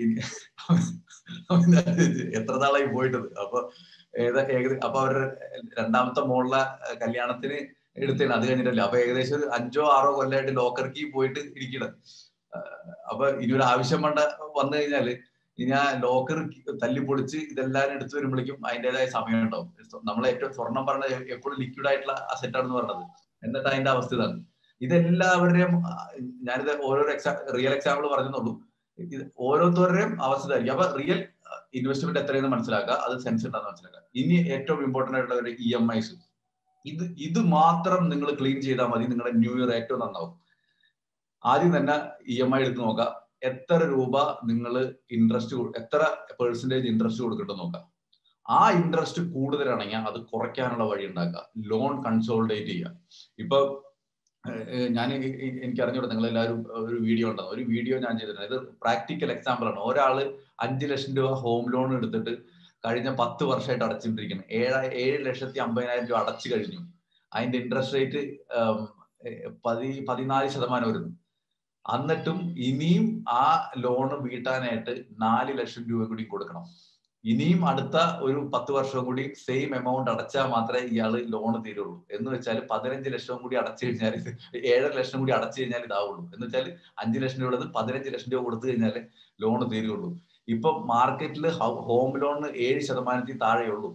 എത്ര നാളായി പോയിട്ടത് അപ്പൊ ഏതാ ഏകദേശം അപ്പൊ അവരുടെ രണ്ടാമത്തെ മോളിലെ കല്യാണത്തിന് എടുത്തേണ് അത് കഴിഞ്ഞിട്ടല്ലേ അപ്പൊ ഏകദേശം ഒരു അഞ്ചോ ആറോ കൊല്ലമായിട്ട് ലോക്കർ കീ പോയിട്ട് ഇരിക്കണം അപ്പൊ ഇനി ഒരു ആവശ്യം വേണ്ട വന്നു കഴിഞ്ഞാല് ഇനി ആ ലോക്കർ തല്ലിപ്പൊളിച്ച് ഇതെല്ലാം എടുത്തു വരുമ്പോഴേക്കും അതിൻ്റെതായ സമയം ഉണ്ടാവും നമ്മൾ ഏറ്റവും സ്വർണം പറഞ്ഞ എപ്പോഴും ലിക്വിഡ് ആയിട്ടുള്ള അസെറ്റ് ആണെന്ന് പറഞ്ഞത് എന്നിട്ട് അതിന്റെ അവസ്ഥ ഇതാണ് ഇതെല്ലാവരുടെയും ഞാനിത് ഓരോരോ എക്സാ റിയൽ എക്സാമ്പിൾ പറഞ്ഞെന്നുള്ളൂ ഇത് ഓരോരുത്തരുടെയും അവസ്ഥ ഇതായിരിക്കും അപ്പൊ റിയൽ ഇൻവെസ്റ്റ്മെന്റ് എത്രയെന്ന് മനസ്സിലാക്കുക അത് സെൻസ് ഉണ്ടെന്ന് മനസ്സിലാക്കുക ഇനി ഏറ്റവും ഇമ്പോർട്ടന്റ് ആയിട്ടുള്ള ഒരു ഇ എം ഐസ് ഇത് ഇത് മാത്രം നിങ്ങൾ ക്ലീൻ ചെയ്താൽ മതി നിങ്ങളുടെ ന്യൂ ഇയർ ഏറ്റവും നന്നാവും ആദ്യം തന്നെ ഇ എം ഐ എടുത്ത് നോക്കുക എത്ര രൂപ നിങ്ങൾ ഇൻട്രസ്റ്റ് എത്ര പെർസെന്റേജ് ഇൻട്രസ്റ്റ് കൊടുക്കട്ടെ നോക്കുക ആ ഇൻട്രസ്റ്റ് കൂടുതലാണെങ്കിൽ അത് കുറയ്ക്കാനുള്ള വഴി ഉണ്ടാക്കുക ലോൺ കൺസോൾഡേറ്റ് ചെയ്യുക ഇപ്പൊ ഞാൻ എനിക്ക് അറിഞ്ഞൂടെ നിങ്ങൾ എല്ലാവരും ഒരു വീഡിയോ ഉണ്ടാകും ഒരു വീഡിയോ ഞാൻ ചെയ്തിട്ടുണ്ട് ഇത് പ്രാക്ടിക്കൽ എക്സാമ്പിൾ ആണ് ഒരാള് അഞ്ച് ലക്ഷം രൂപ ഹോം ലോൺ എടുത്തിട്ട് കഴിഞ്ഞ പത്ത് വർഷമായിട്ട് അടച്ചിട്ടിരിക്കുന്നത് ഏഴ് ഏഴ് ലക്ഷത്തി അമ്പതിനായിരം രൂപ അടച്ചു കഴിഞ്ഞു അതിന്റെ ഇൻട്രസ്റ്റ് റേറ്റ് പതി പതിനാല് ശതമാനം വരുന്നു എന്നിട്ടും ഇനിയും ആ ലോൺ വീട്ടാനായിട്ട് നാല് ലക്ഷം രൂപ കൂടി കൊടുക്കണം ഇനിയും അടുത്ത ഒരു പത്ത് വർഷം കൂടി സെയിം എമൗണ്ട് അടച്ചാൽ മാത്രമേ ഇയാൾ ലോൺ തീരുള്ളൂ എന്ന് വെച്ചാൽ പതിനഞ്ച് ലക്ഷം കൂടി അടച്ചു കഴിഞ്ഞാൽ ഏഴര ലക്ഷം കൂടി അടച്ചു കഴിഞ്ഞാൽ ഇതാവുള്ളൂ എന്ന് വെച്ചാൽ അഞ്ച് ലക്ഷം രൂപ പതിനഞ്ച് ലക്ഷം രൂപ കൊടുത്തു കഴിഞ്ഞാൽ ലോൺ തീരുള്ളൂ ഇപ്പൊ മാർക്കറ്റിൽ ഹോം ലോണിന് ഏഴ് ശതമാനത്തിൽ താഴെയുള്ളൂ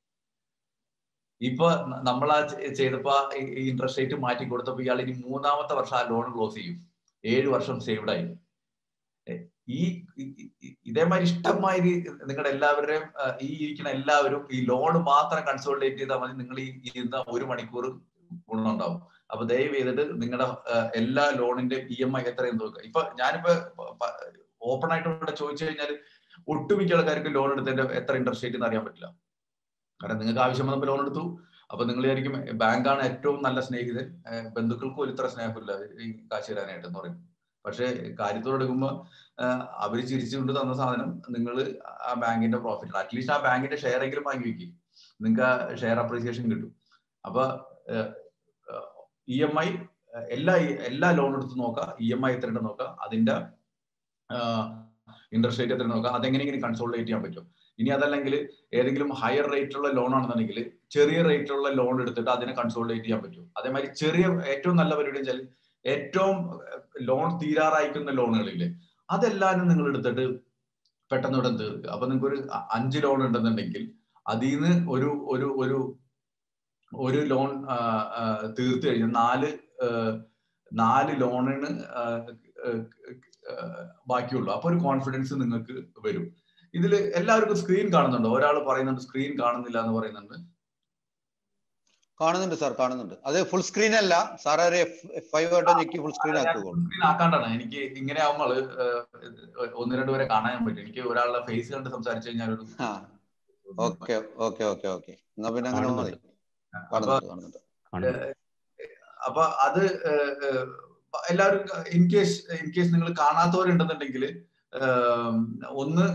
ഇപ്പൊ നമ്മൾ ആ ചെയ്തപ്പോ ഇൻട്രസ്റ്റ് റേറ്റ് മാറ്റി കൊടുത്തപ്പോ ഇയാൾ ഇനി മൂന്നാമത്തെ വർഷം ആ ലോൺ ക്ലോസ് ചെയ്യും ഏഴ് വർഷം സേവ്ഡായി ഈ ഇതേമാതിരി ഇഷ്ടമാതിരി നിങ്ങളുടെ എല്ലാവരുടെയും ഈ ഇരിക്കുന്ന എല്ലാവരും ഈ ലോൺ മാത്രം കൺസോൾട്ടേറ്റ് ചെയ്താൽ മതി നിങ്ങൾ ഈ ഇരുന്ന ഒരു മണിക്കൂർ ഗുണമുണ്ടാവും അപ്പൊ ദയവ് ചെയ്തിട്ട് നിങ്ങളുടെ എല്ലാ ലോണിന്റെ ഇ എം ഐ എത്രയും നോക്കുക ഇപ്പൊ ഞാനിപ്പോ ഓപ്പൺ ആയിട്ട് ഇവിടെ ചോദിച്ചു കഴിഞ്ഞാൽ ഒട്ടുമിക്ക ആൾക്കാർക്ക് ലോൺ എടുത്തതിന്റെ എത്ര ഇൻട്രസ്റ്റ് റേറ്റ് എന്ന് അറിയാൻ പറ്റില്ല കാരണം നിങ്ങൾക്ക് ആവശ്യം വന്നപ്പോൾ ലോൺ എടുത്തു അപ്പൊ നിങ്ങൾ വിചാരിക്കും ബാങ്കാണ് ഏറ്റവും നല്ല സ്നേഹിതൻ ബന്ധുക്കൾക്കും ഒരു ഇത്ര സ്നേഹമില്ല ഈ കാശ് തരാനായിട്ട് എന്ന് പറയും പക്ഷെ കാര്യത്തോട് എടുക്കുമ്പോൾ അവർ ചിരിച്ചുകൊണ്ട് തന്ന സാധനം നിങ്ങൾ ആ ബാങ്കിന്റെ പ്രോഫിറ്റ് അറ്റ്ലീസ്റ്റ് ആ ബാങ്കിന്റെ ഷെയർ എങ്കിലും വാങ്ങി വെക്കും നിങ്ങൾക്ക് ആ ഷെയർ അപ്രീസിയേഷൻ കിട്ടും അപ്പൊ ഇ എം ഐ എല്ലാ എല്ലാ ലോൺ എടുത്ത് നോക്കുക ഇ എം ഐ എത്ര നോക്കുക അതിന്റെ ഇൻട്രസ്റ്റ് റേറ്റ് എത്ര നോക്കുക അതെങ്ങനെയെങ്കിലും കൺസോൾട്ടേറ്റ് ചെയ്യാൻ പറ്റും ഇനി അതല്ലെങ്കിൽ ഏതെങ്കിലും ഹയർ റേറ്റുള്ള ലോൺ ആണെന്നുണ്ടെങ്കിൽ ചെറിയ റേറ്റിലുള്ള ലോൺ എടുത്തിട്ട് അതിനെ കൺസോൾട്ടേറ്റ് ചെയ്യാൻ പറ്റും അതേമാതിരി ചെറിയ ഏറ്റവും നല്ല പരിപാടി വെച്ചാൽ ഏറ്റവും ലോൺ തീരാറായിക്കുന്ന ലോണുകളില്ലേ അതെല്ലാനും നിങ്ങൾ എടുത്തിട്ട് പെട്ടെന്ന് ഉടൻ തീർക്കുക അപ്പൊ നിങ്ങൾക്ക് ഒരു അഞ്ച് ലോൺ ഉണ്ടെന്നുണ്ടെങ്കിൽ അതിൽ നിന്ന് ഒരു ഒരു ഒരു ഒരു ലോൺ തീർത്തു കഴിഞ്ഞാൽ നാല് നാല് ലോണിന് ബാക്കിയുള്ളൂ അപ്പൊ ഒരു കോൺഫിഡൻസ് നിങ്ങൾക്ക് വരും ഇതിൽ എല്ലാവർക്കും സ്ക്രീൻ കാണുന്നുണ്ടോ ഒരാൾ പറയുന്നുണ്ട് സ്ക്രീൻ കാണുന്നില്ല എന്ന് പറയുന്നുണ്ട് കാണുന്നുണ്ട് സാർ കാണുന്നുണ്ട് അത് ഫുൾ സ്ക്രീൻ അല്ല സാർ ഒരു ഫൈവ് ആയിട്ട് ഞെക്കി ഫുൾ സ്ക്രീൻ ആക്കുകയുള്ളൂ സ്ക്രീൻ ആക്കാണ്ടാണ് എനിക്ക് ഇങ്ങനെ ആവുമ്പോൾ ഒന്ന് രണ്ട് പേരെ കാണാൻ പറ്റും എനിക്ക് ഒരാളുടെ ഫേസ് കണ്ട് സംസാരിച്ചു കഴിഞ്ഞാൽ ഒരു ഓക്കെ ഓക്കെ ഓക്കെ ഓക്കെ എന്നാ പിന്നെ അങ്ങനെ മതി കാണുന്നുണ്ട് കാണുന്നുണ്ട് അപ്പൊ അത് എല്ലാവരും ഇൻ കേസ് ഇൻ കേസ് നിങ്ങൾ കാണാത്തവരുണ്ടെന്നുണ്ടെങ്കിൽ ഒന്ന്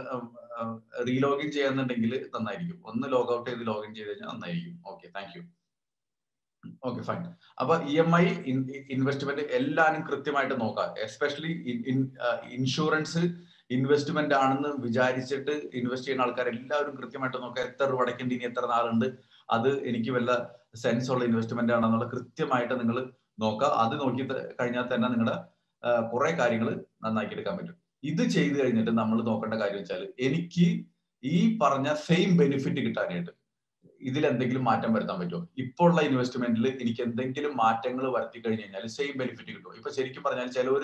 റീലോഗിൻ ചെയ്യുന്നുണ്ടെങ്കിൽ നന്നായിരിക്കും ഒന്ന് ലോഗ് ഔട്ട് ചെയ്ത് ലോഗിൻ ചെയ്ത് കഴിഞ്ഞാൽ നന്നായിരിക്കും okay thank you okay fine അപ്പൊ ഇ എം ഐ ഇൻവെസ്റ്റ്മെന്റ് എല്ലാരും കൃത്യമായിട്ട് നോക്കാം എസ്പെഷ്യലി ഇൻഷുറൻസ് ഇൻവെസ്റ്റ്മെന്റ് ആണെന്ന് വിചാരിച്ചിട്ട് ഇൻവെസ്റ്റ് ചെയ്യുന്ന ആൾക്കാർ എല്ലാവരും കൃത്യമായിട്ട് നോക്കാം എത്ര രൂപ അടയ്ക്കേണ്ടി ഇനി എത്ര നാളുണ്ട് അത് എനിക്ക് വല്ല സെൻസ് ഉള്ള ഇൻവെസ്റ്റ്മെന്റ് ആണെന്നുള്ള കൃത്യമായിട്ട് നിങ്ങൾ നോക്കുക അത് നോക്കി കഴിഞ്ഞാൽ തന്നെ നിങ്ങളുടെ കുറെ കാര്യങ്ങൾ നന്നാക്കി എടുക്കാൻ പറ്റും ഇത് ചെയ്തു കഴിഞ്ഞിട്ട് നമ്മൾ നോക്കേണ്ട കാര്യം വെച്ചാൽ എനിക്ക് ഈ പറഞ്ഞ സെയിം ബെനിഫിറ്റ് കിട്ടാനായിട്ട് ഇതിൽ എന്തെങ്കിലും മാറ്റം വരുത്താൻ പറ്റുമോ ഇപ്പോൾ ഉള്ള ഇൻവെസ്റ്റ്മെന്റിൽ എനിക്ക് എന്തെങ്കിലും മാറ്റങ്ങൾ വരുത്തി കഴിഞ്ഞു കഴിഞ്ഞാൽ സെയിം ബെനിഫിറ്റ് കിട്ടും ഇപ്പൊ ശരിക്കും പറഞ്ഞാൽ ചിലവർ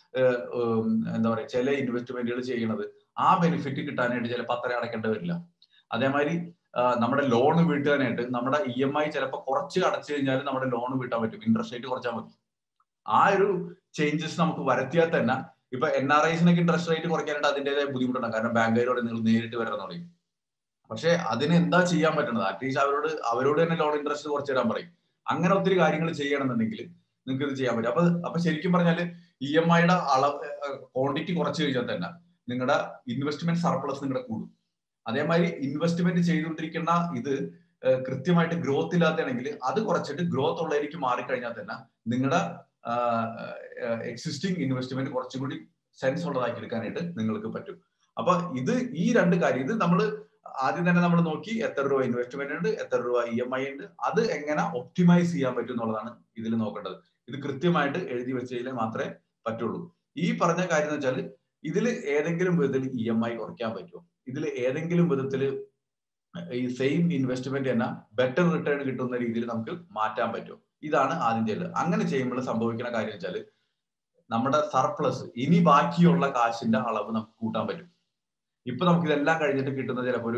എന്താ പറയാ ചില ഇൻവെസ്റ്റ്മെന്റുകൾ ചെയ്യണത് ആ ബെനിഫിറ്റ് കിട്ടാനായിട്ട് ചിലപ്പോൾ അത്ര അടയ്ക്കേണ്ടി വരില്ല അതേമാതിരി നമ്മുടെ ലോൺ വീട്ടാനായിട്ട് നമ്മുടെ ഇ എം ഐ ചിലപ്പോൾ കുറച്ച് അടച്ചു കഴിഞ്ഞാൽ നമ്മുടെ ലോൺ വീട്ടാൻ പറ്റും ഇൻട്രസ്റ്റ് റേറ്റ് കുറച്ചാൽ മതി ആ ഒരു ചേഞ്ചസ് നമുക്ക് വരുത്തിയാൽ തന്നെ ഇപ്പൊ എൻ ആർ ഐസിനൊക്കെ ഇൻട്രസ്റ്റ് റേറ്റ് കുറയ്ക്കാനായിട്ട് അതിൻ്റെതായ ബുദ്ധിമുട്ടുണ്ട് കാരണം ബാങ്കുകാരോട് നിങ്ങൾ നേരിട്ട് വരണം പറയും പക്ഷെ അതിന് എന്താ ചെയ്യാൻ പറ്റുന്നത് അറ്റ്ലീസ്റ്റ് അവരോട് അവരോട് തന്നെ ലോൺ ഇൻട്രസ്റ്റ് കുറച്ച് തരാൻ പറയും അങ്ങനെ ഒത്തിരി കാര്യങ്ങൾ ചെയ്യണമെന്നുണ്ടെങ്കിൽ നിങ്ങൾക്ക് ഇത് ചെയ്യാൻ പറ്റും അപ്പൊ അപ്പൊ ശരിക്കും പറഞ്ഞാൽ ഇ എം ഐയുടെ അളവ് ക്വാണ്ടിറ്റി കുറച്ച് കഴിഞ്ഞാൽ തന്നെ നിങ്ങളുടെ ഇൻവെസ്റ്റ്മെന്റ് സർപ്ലസ് നിങ്ങളുടെ കൂടും അതേമാതിരി ഇൻവെസ്റ്റ്മെന്റ് ചെയ്തുകൊണ്ടിരിക്കുന്ന ഇത് കൃത്യമായിട്ട് ഗ്രോത്ത് ഇല്ലാത്തതാണെങ്കിൽ അത് കുറച്ചിട്ട് ഗ്രോത്ത് ഉള്ളതിലേക്ക് മാറിക്കഴിഞ്ഞാൽ തന്നെ നിങ്ങളുടെ എക്സിസ്റ്റിംഗ് ഇൻവെസ്റ്റ്മെന്റ് കുറച്ചും കൂടി സെൻസ് ഉള്ളതാക്കി എടുക്കാനായിട്ട് നിങ്ങൾക്ക് പറ്റും അപ്പൊ ഇത് ഈ രണ്ട് കാര്യം ഇത് നമ്മൾ ആദ്യം തന്നെ നമ്മൾ നോക്കി എത്ര രൂപ ഇൻവെസ്റ്റ്മെന്റ് ഉണ്ട് എത്ര രൂപ ഇ എം ഐ ഉണ്ട് അത് എങ്ങനെ ഒപ്റ്റിമൈസ് ചെയ്യാൻ പറ്റും എന്നുള്ളതാണ് ഇതിൽ നോക്കേണ്ടത് ഇത് കൃത്യമായിട്ട് എഴുതി വെച്ചതിൽ മാത്രമേ പറ്റുള്ളൂ ഈ പറഞ്ഞ കാര്യം എന്ന് വെച്ചാൽ ഇതിൽ ഏതെങ്കിലും വിധത്തിൽ ഇ എം ഐ കുറയ്ക്കാൻ പറ്റുമോ ഇതിൽ ഏതെങ്കിലും വിധത്തിൽ ഈ സെയിം ഇൻവെസ്റ്റ്മെന്റ് തന്നെ ബെറ്റർ റിട്ടേൺ കിട്ടുന്ന രീതിയിൽ നമുക്ക് മാറ്റാൻ പറ്റുമോ ഇതാണ് ആദ്യം ചെയ്തത് അങ്ങനെ ചെയ്യുമ്പോൾ സംഭവിക്കുന്ന കാര്യം വെച്ചാൽ നമ്മുടെ സർപ്ലസ് ഇനി ബാക്കിയുള്ള കാശിന്റെ അളവ് നമുക്ക് കൂട്ടാൻ പറ്റും ഇപ്പൊ നമുക്ക് ഇതെല്ലാം കഴിഞ്ഞിട്ട് കിട്ടുന്ന ചിലപ്പോൾ ഒരു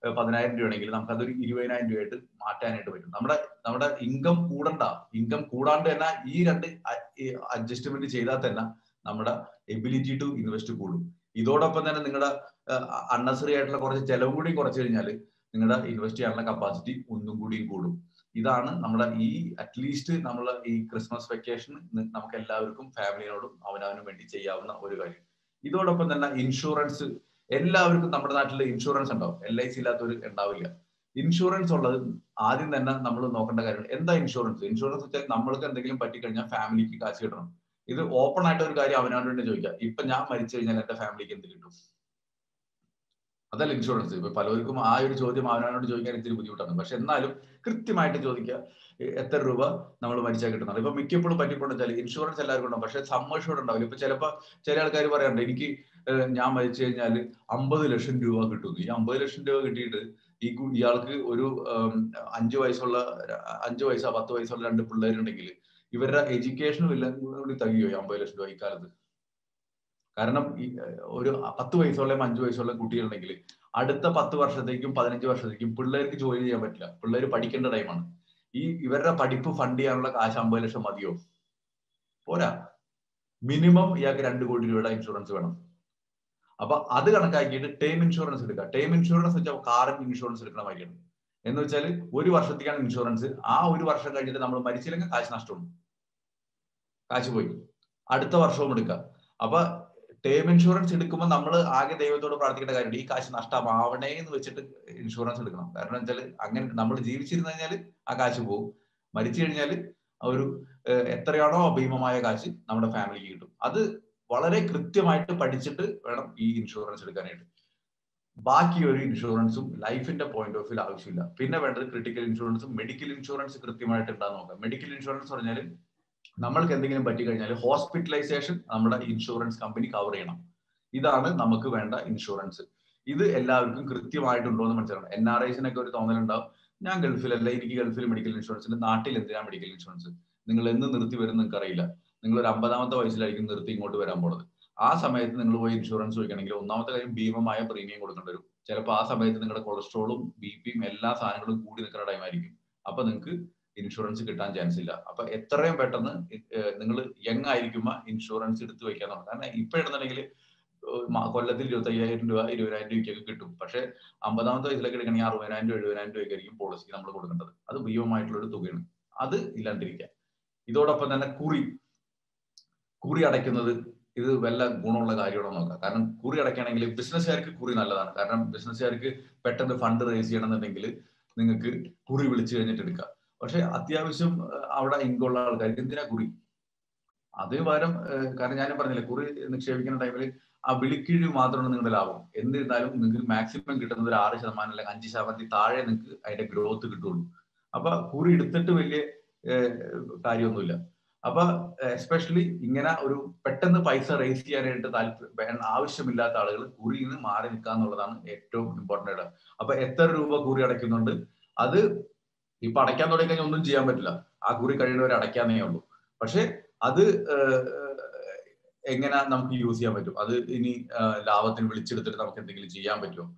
പതിനായിരം രൂപയാണെങ്കിൽ നമുക്ക് അതൊരു ഇരുപതിനായിരം രൂപയായിട്ട് മാറ്റാനായിട്ട് പറ്റും നമ്മുടെ നമ്മുടെ ഇൻകം കൂടണ്ട ഇൻകം കൂടാണ്ട് തന്നെ ഈ രണ്ട് അഡ്ജസ്റ്റ്മെന്റ് ചെയ്താൽ തന്നെ നമ്മുടെ എബിലിറ്റി ടു ഇൻവെസ്റ്റ് കൂടും ഇതോടൊപ്പം തന്നെ നിങ്ങളുടെ അണ്ണസറി ആയിട്ടുള്ള കുറച്ച് ചെലവ് കൂടി കുറച്ച് കഴിഞ്ഞാൽ നിങ്ങളുടെ ഇൻവെസ്റ്റ് ചെയ്യാനുള്ള കപ്പാസിറ്റി ഒന്നും കൂടിയും കൂടും ഇതാണ് നമ്മുടെ ഈ അറ്റ്ലീസ്റ്റ് നമ്മൾ ഈ ക്രിസ്മസ് വെക്കേഷൻ നമുക്ക് എല്ലാവർക്കും ഫാമിലിയോടും അവനവനും വേണ്ടി ചെയ്യാവുന്ന ഒരു കാര്യം ഇതോടൊപ്പം തന്നെ ഇൻഷുറൻസ് എല്ലാവർക്കും നമ്മുടെ നാട്ടിൽ ഇൻഷുറൻസ് ഉണ്ടാവും എൽ ഐ സി ഇല്ലാത്തവർ ഉണ്ടാവില്ല ഇൻഷുറൻസ് ഉള്ളത് ആദ്യം തന്നെ നമ്മൾ നോക്കേണ്ട കാര്യമാണ് എന്താ ഇൻഷുറൻസ് ഇൻഷുറൻസ് വെച്ചാൽ നമ്മൾക്ക് എന്തെങ്കിലും പറ്റിക്കഴിഞ്ഞാൽ ഫാമിലിക്ക് കാശ് കിട്ടണം ഇത് ഓപ്പൺ ആയിട്ട് ഒരു കാര്യം അവനവനോട് തന്നെ ചോദിക്കാം ഇപ്പൊ ഞാൻ മരിച്ചു കഴിഞ്ഞാൽ എന്റെ ഫാമിലിക്ക് എന്ത് കിട്ടും അതല്ല ഇൻഷുറൻസ് ഇപ്പൊ പലർക്കും ആ ഒരു ചോദ്യം അവനവനോട് ചോദിക്കാൻ ഇത്തിരി ബുദ്ധിമുട്ടാണ് പക്ഷെ എന്നാലും കൃത്യമായിട്ട് ചോദിക്കുക എത്ര രൂപ നമ്മൾ മരിച്ചാൽ കിട്ടുന്നത് ഇപ്പൊ മിക്കപ്പോഴും പറ്റിപ്പോണെന്ന് വെച്ചാൽ ഇൻഷുറൻസ് എല്ലാവർക്കും ഉണ്ടാവും പക്ഷെ സമ്മർഷോട് ഉണ്ടാവില്ല ഇപ്പൊ ചിലപ്പോ ചില ആൾക്കാർ പറയാറുണ്ട് എനിക്ക് ഞാൻ മരിച്ചു കഴിഞ്ഞാൽ അമ്പത് ലക്ഷം രൂപ കിട്ടുന്നു ഈ അമ്പത് ലക്ഷം രൂപ കിട്ടിയിട്ട് ഈ ഇയാൾക്ക് ഒരു അഞ്ചു വയസ്സുള്ള അഞ്ചു വയസ്സോ പത്ത് വയസ്സുള്ള രണ്ട് പിള്ളേരുണ്ടെങ്കിൽ ഇവരുടെ എഡ്യൂക്കേഷനും എല്ലാം കൂടി തകയോ ഈ അമ്പത് ലക്ഷം രൂപ ഇക്കാലത്ത് കാരണം ഒരു പത്ത് വയസ്സുള്ള അഞ്ചു വയസ്സുള്ള കുട്ടികളുണ്ടെങ്കിൽ അടുത്ത പത്ത് വർഷത്തേക്കും പതിനഞ്ച് വർഷത്തേക്കും പിള്ളേർക്ക് ജോലി ചെയ്യാൻ പറ്റില്ല പിള്ളേർ പഠിക്കേണ്ട ടൈമാണ് ഈ ഇവരുടെ പഠിപ്പ് ഫണ്ട് ചെയ്യാനുള്ള കാശ് അമ്പത് ലക്ഷം മതിയോ പോരാ മിനിമം ഇയാൾക്ക് രണ്ട് കോടി രൂപയുടെ ഇൻഷുറൻസ് വേണം അപ്പൊ അത് കണക്കാക്കിയിട്ട് ടേം ഇൻഷുറൻസ് എടുക്കുക ടേം ഇൻഷുറൻസ് വെച്ചാൽ കാറിന് ഇൻഷുറൻസ് എടുക്കണ മാതിരിയാണ് എന്ന് വെച്ചാൽ ഒരു വർഷത്തേക്കാണ് ഇൻഷുറൻസ് ആ ഒരു വർഷം കഴിഞ്ഞിട്ട് നമ്മൾ മരിച്ചില്ലെങ്കിൽ കാശ് നഷ്ടമുണ്ട് കാശ് പോയി അടുത്ത വർഷവും എടുക്കുക അപ്പൊ ടേം ഇൻഷുറൻസ് എടുക്കുമ്പോൾ നമ്മൾ ആകെ ദൈവത്തോട് പ്രാർത്ഥിക്കേണ്ട കാര്യമുണ്ട് ഈ കാശ് നഷ്ടമാവണേ എന്ന് വെച്ചിട്ട് ഇൻഷുറൻസ് എടുക്കണം കാരണം വെച്ചാൽ അങ്ങനെ നമ്മൾ ജീവിച്ചിരുന്നു കഴിഞ്ഞാൽ ആ കാശ് പോകും മരിച്ചു കഴിഞ്ഞാൽ ഒരു എത്രയാണോ ഭീമമായ കാശ് നമ്മുടെ ഫാമിലിക്ക് കിട്ടും അത് വളരെ കൃത്യമായിട്ട് പഠിച്ചിട്ട് വേണം ഈ ഇൻഷുറൻസ് എടുക്കാനായിട്ട് ബാക്കി ഒരു ഇൻഷുറൻസും ലൈഫിന്റെ പോയിന്റ് ഓഫ് വ്യൂ ആവശ്യമില്ല പിന്നെ വേണ്ടത് ക്രിട്ടിക്കൽ ഇൻഷുറൻസും മെഡിക്കൽ ഇൻഷുറൻസ് കൃത്യമായിട്ട് ഉണ്ടാകുന്ന നോക്കാം മെഡിക്കൽ ഇൻഷുറൻസ് പറഞ്ഞാൽ നമ്മൾക്ക് എന്തെങ്കിലും പറ്റി കഴിഞ്ഞാൽ ഹോസ്പിറ്റലൈസേഷൻ നമ്മുടെ ഇൻഷുറൻസ് കമ്പനി കവർ ചെയ്യണം ഇതാണ് നമുക്ക് വേണ്ട ഇൻഷുറൻസ് ഇത് എല്ലാവർക്കും കൃത്യമായിട്ടുണ്ടോ എന്ന് മനസ്സിലാക്കണം എൻ ആർ ഐസിനൊക്കെ ഒരു തോന്നലുണ്ടാവും ഞാൻ ഗൾഫിലല്ല എനിക്ക് ഗൾഫിൽ മെഡിക്കൽ ഇൻഷുറൻസ് ഉണ്ട് നാട്ടിൽ എന്തിനാ മെഡിക്കൽ ഇൻഷുറൻസ് നിങ്ങൾ എന്ന് നിർത്തി വരും നിങ്ങൾക്ക് അറിയില്ല നിങ്ങൾ ഒരു അമ്പതാമത്തെ വയസ്സിലായിരിക്കും നിർത്തി ഇങ്ങോട്ട് വരാൻ പോണത് ആ സമയത്ത് നിങ്ങൾ പോയി ഇൻഷുറൻസ് ചോദിക്കണമെങ്കിൽ ഒന്നാമത്തെ കാര്യം ഭീമമായ പ്രീമിയം കൊടുക്കേണ്ടി വരും ചിലപ്പോൾ ആ സമയത്ത് നിങ്ങളുടെ കൊളസ്ട്രോളും ബി പിയും എല്ലാ സാധനങ്ങളും കൂടി നിൽക്കുന്ന ടൈമായിരിക്കും അപ്പൊ നിങ്ങൾക്ക് ഇൻഷുറൻസ് കിട്ടാൻ ചാൻസ് ഇല്ല അപ്പൊ എത്രയും പെട്ടെന്ന് നിങ്ങൾ യങ് ആയിരിക്കുമ്പോ ഇൻഷുറൻസ് എടുത്ത് വെക്കാൻ നോക്കാം കാരണം ഇപ്പൊ ഇടുന്നുണ്ടെങ്കിൽ കൊല്ലത്തിൽ ഇരുപത്തി അയ്യായിരം രൂപ ഇരുപതിനായിരം രൂപയ്ക്കൊക്കെ കിട്ടും പക്ഷെ അമ്പതാമത്തെ വയസ്സിലൊക്കെ എടുക്കണമെങ്കിൽ അറുപതിനായിരം രൂപ എഴുപതിനായിരം രൂപയ്ക്കായിരിക്കും പോളിസിക്ക് നമ്മൾ കൊടുക്കേണ്ടത് അത് ഭീമമായിട്ടുള്ള ഒരു തുകയാണ് അത് ഇല്ലാണ്ടിരിക്കുക ഇതോടൊപ്പം തന്നെ കുറി കുറി അടയ്ക്കുന്നത് ഇത് വല്ല ഗുണമുള്ള കാര്യമാണോ നോക്കാം കാരണം കുറി അടയ്ക്കുകയാണെങ്കിൽ ബിസിനസ്സുകാർക്ക് കുറി നല്ലതാണ് കാരണം ബിസിനസ്സുകാർക്ക് പെട്ടെന്ന് ഫണ്ട് റേസ് ചെയ്യണമെന്നുണ്ടെങ്കിൽ നിങ്ങൾക്ക് കുറി വിളിച്ചു കഴിഞ്ഞിട്ട് എടുക്കാം പക്ഷെ അത്യാവശ്യം അവിടെ ഇൻകുള്ള ആൾക്കാർക്ക് എന്തിനാ കുറി അതിന് പകരം കാരണം ഞാൻ പറഞ്ഞില്ലേ കുറി നിക്ഷേപിക്കുന്ന ടൈമിൽ ആ വിളിക്കിഴിവ് മാത്രമാണ് നിങ്ങളുടെ ലാഭം എന്നിരുന്നാലും നിങ്ങൾക്ക് മാക്സിമം കിട്ടുന്നത് ഒരു ആറ് ശതമാനം അല്ലെങ്കിൽ അഞ്ച് ശതമാനത്തിൽ താഴെ നിങ്ങൾക്ക് അതിന്റെ ഗ്രോത്ത് കിട്ടുള്ളൂ അപ്പൊ കുറി എടുത്തിട്ട് വലിയ കാര്യമൊന്നുമില്ല അപ്പൊ എസ്പെഷ്യലി ഇങ്ങനെ ഒരു പെട്ടെന്ന് പൈസ റേസ് ചെയ്യാനായിട്ട് താല്പര്യം ആവശ്യമില്ലാത്ത ആളുകൾ കുറിയിൽ നിന്ന് മാറി നിൽക്കുക എന്നുള്ളതാണ് ഏറ്റവും ഇമ്പോർട്ടൻ്റ് ആയിട്ട് അപ്പൊ എത്ര രൂപ കുറി അടയ്ക്കുന്നുണ്ട് അത് ഇപ്പൊ അടയ്ക്കാൻ തുടങ്ങി കഴിഞ്ഞാൽ ഒന്നും ചെയ്യാൻ പറ്റില്ല ആ കുറി കഴിയുന്നവരെ അടയ്ക്കാന്നേ ഉള്ളൂ പക്ഷെ അത് എങ്ങനെ നമുക്ക് യൂസ് ചെയ്യാൻ പറ്റും അത് ഇനി ലാഭത്തിന് വിളിച്ചെടുത്തിട്ട് നമുക്ക് എന്തെങ്കിലും ചെയ്യാൻ പറ്റുമോ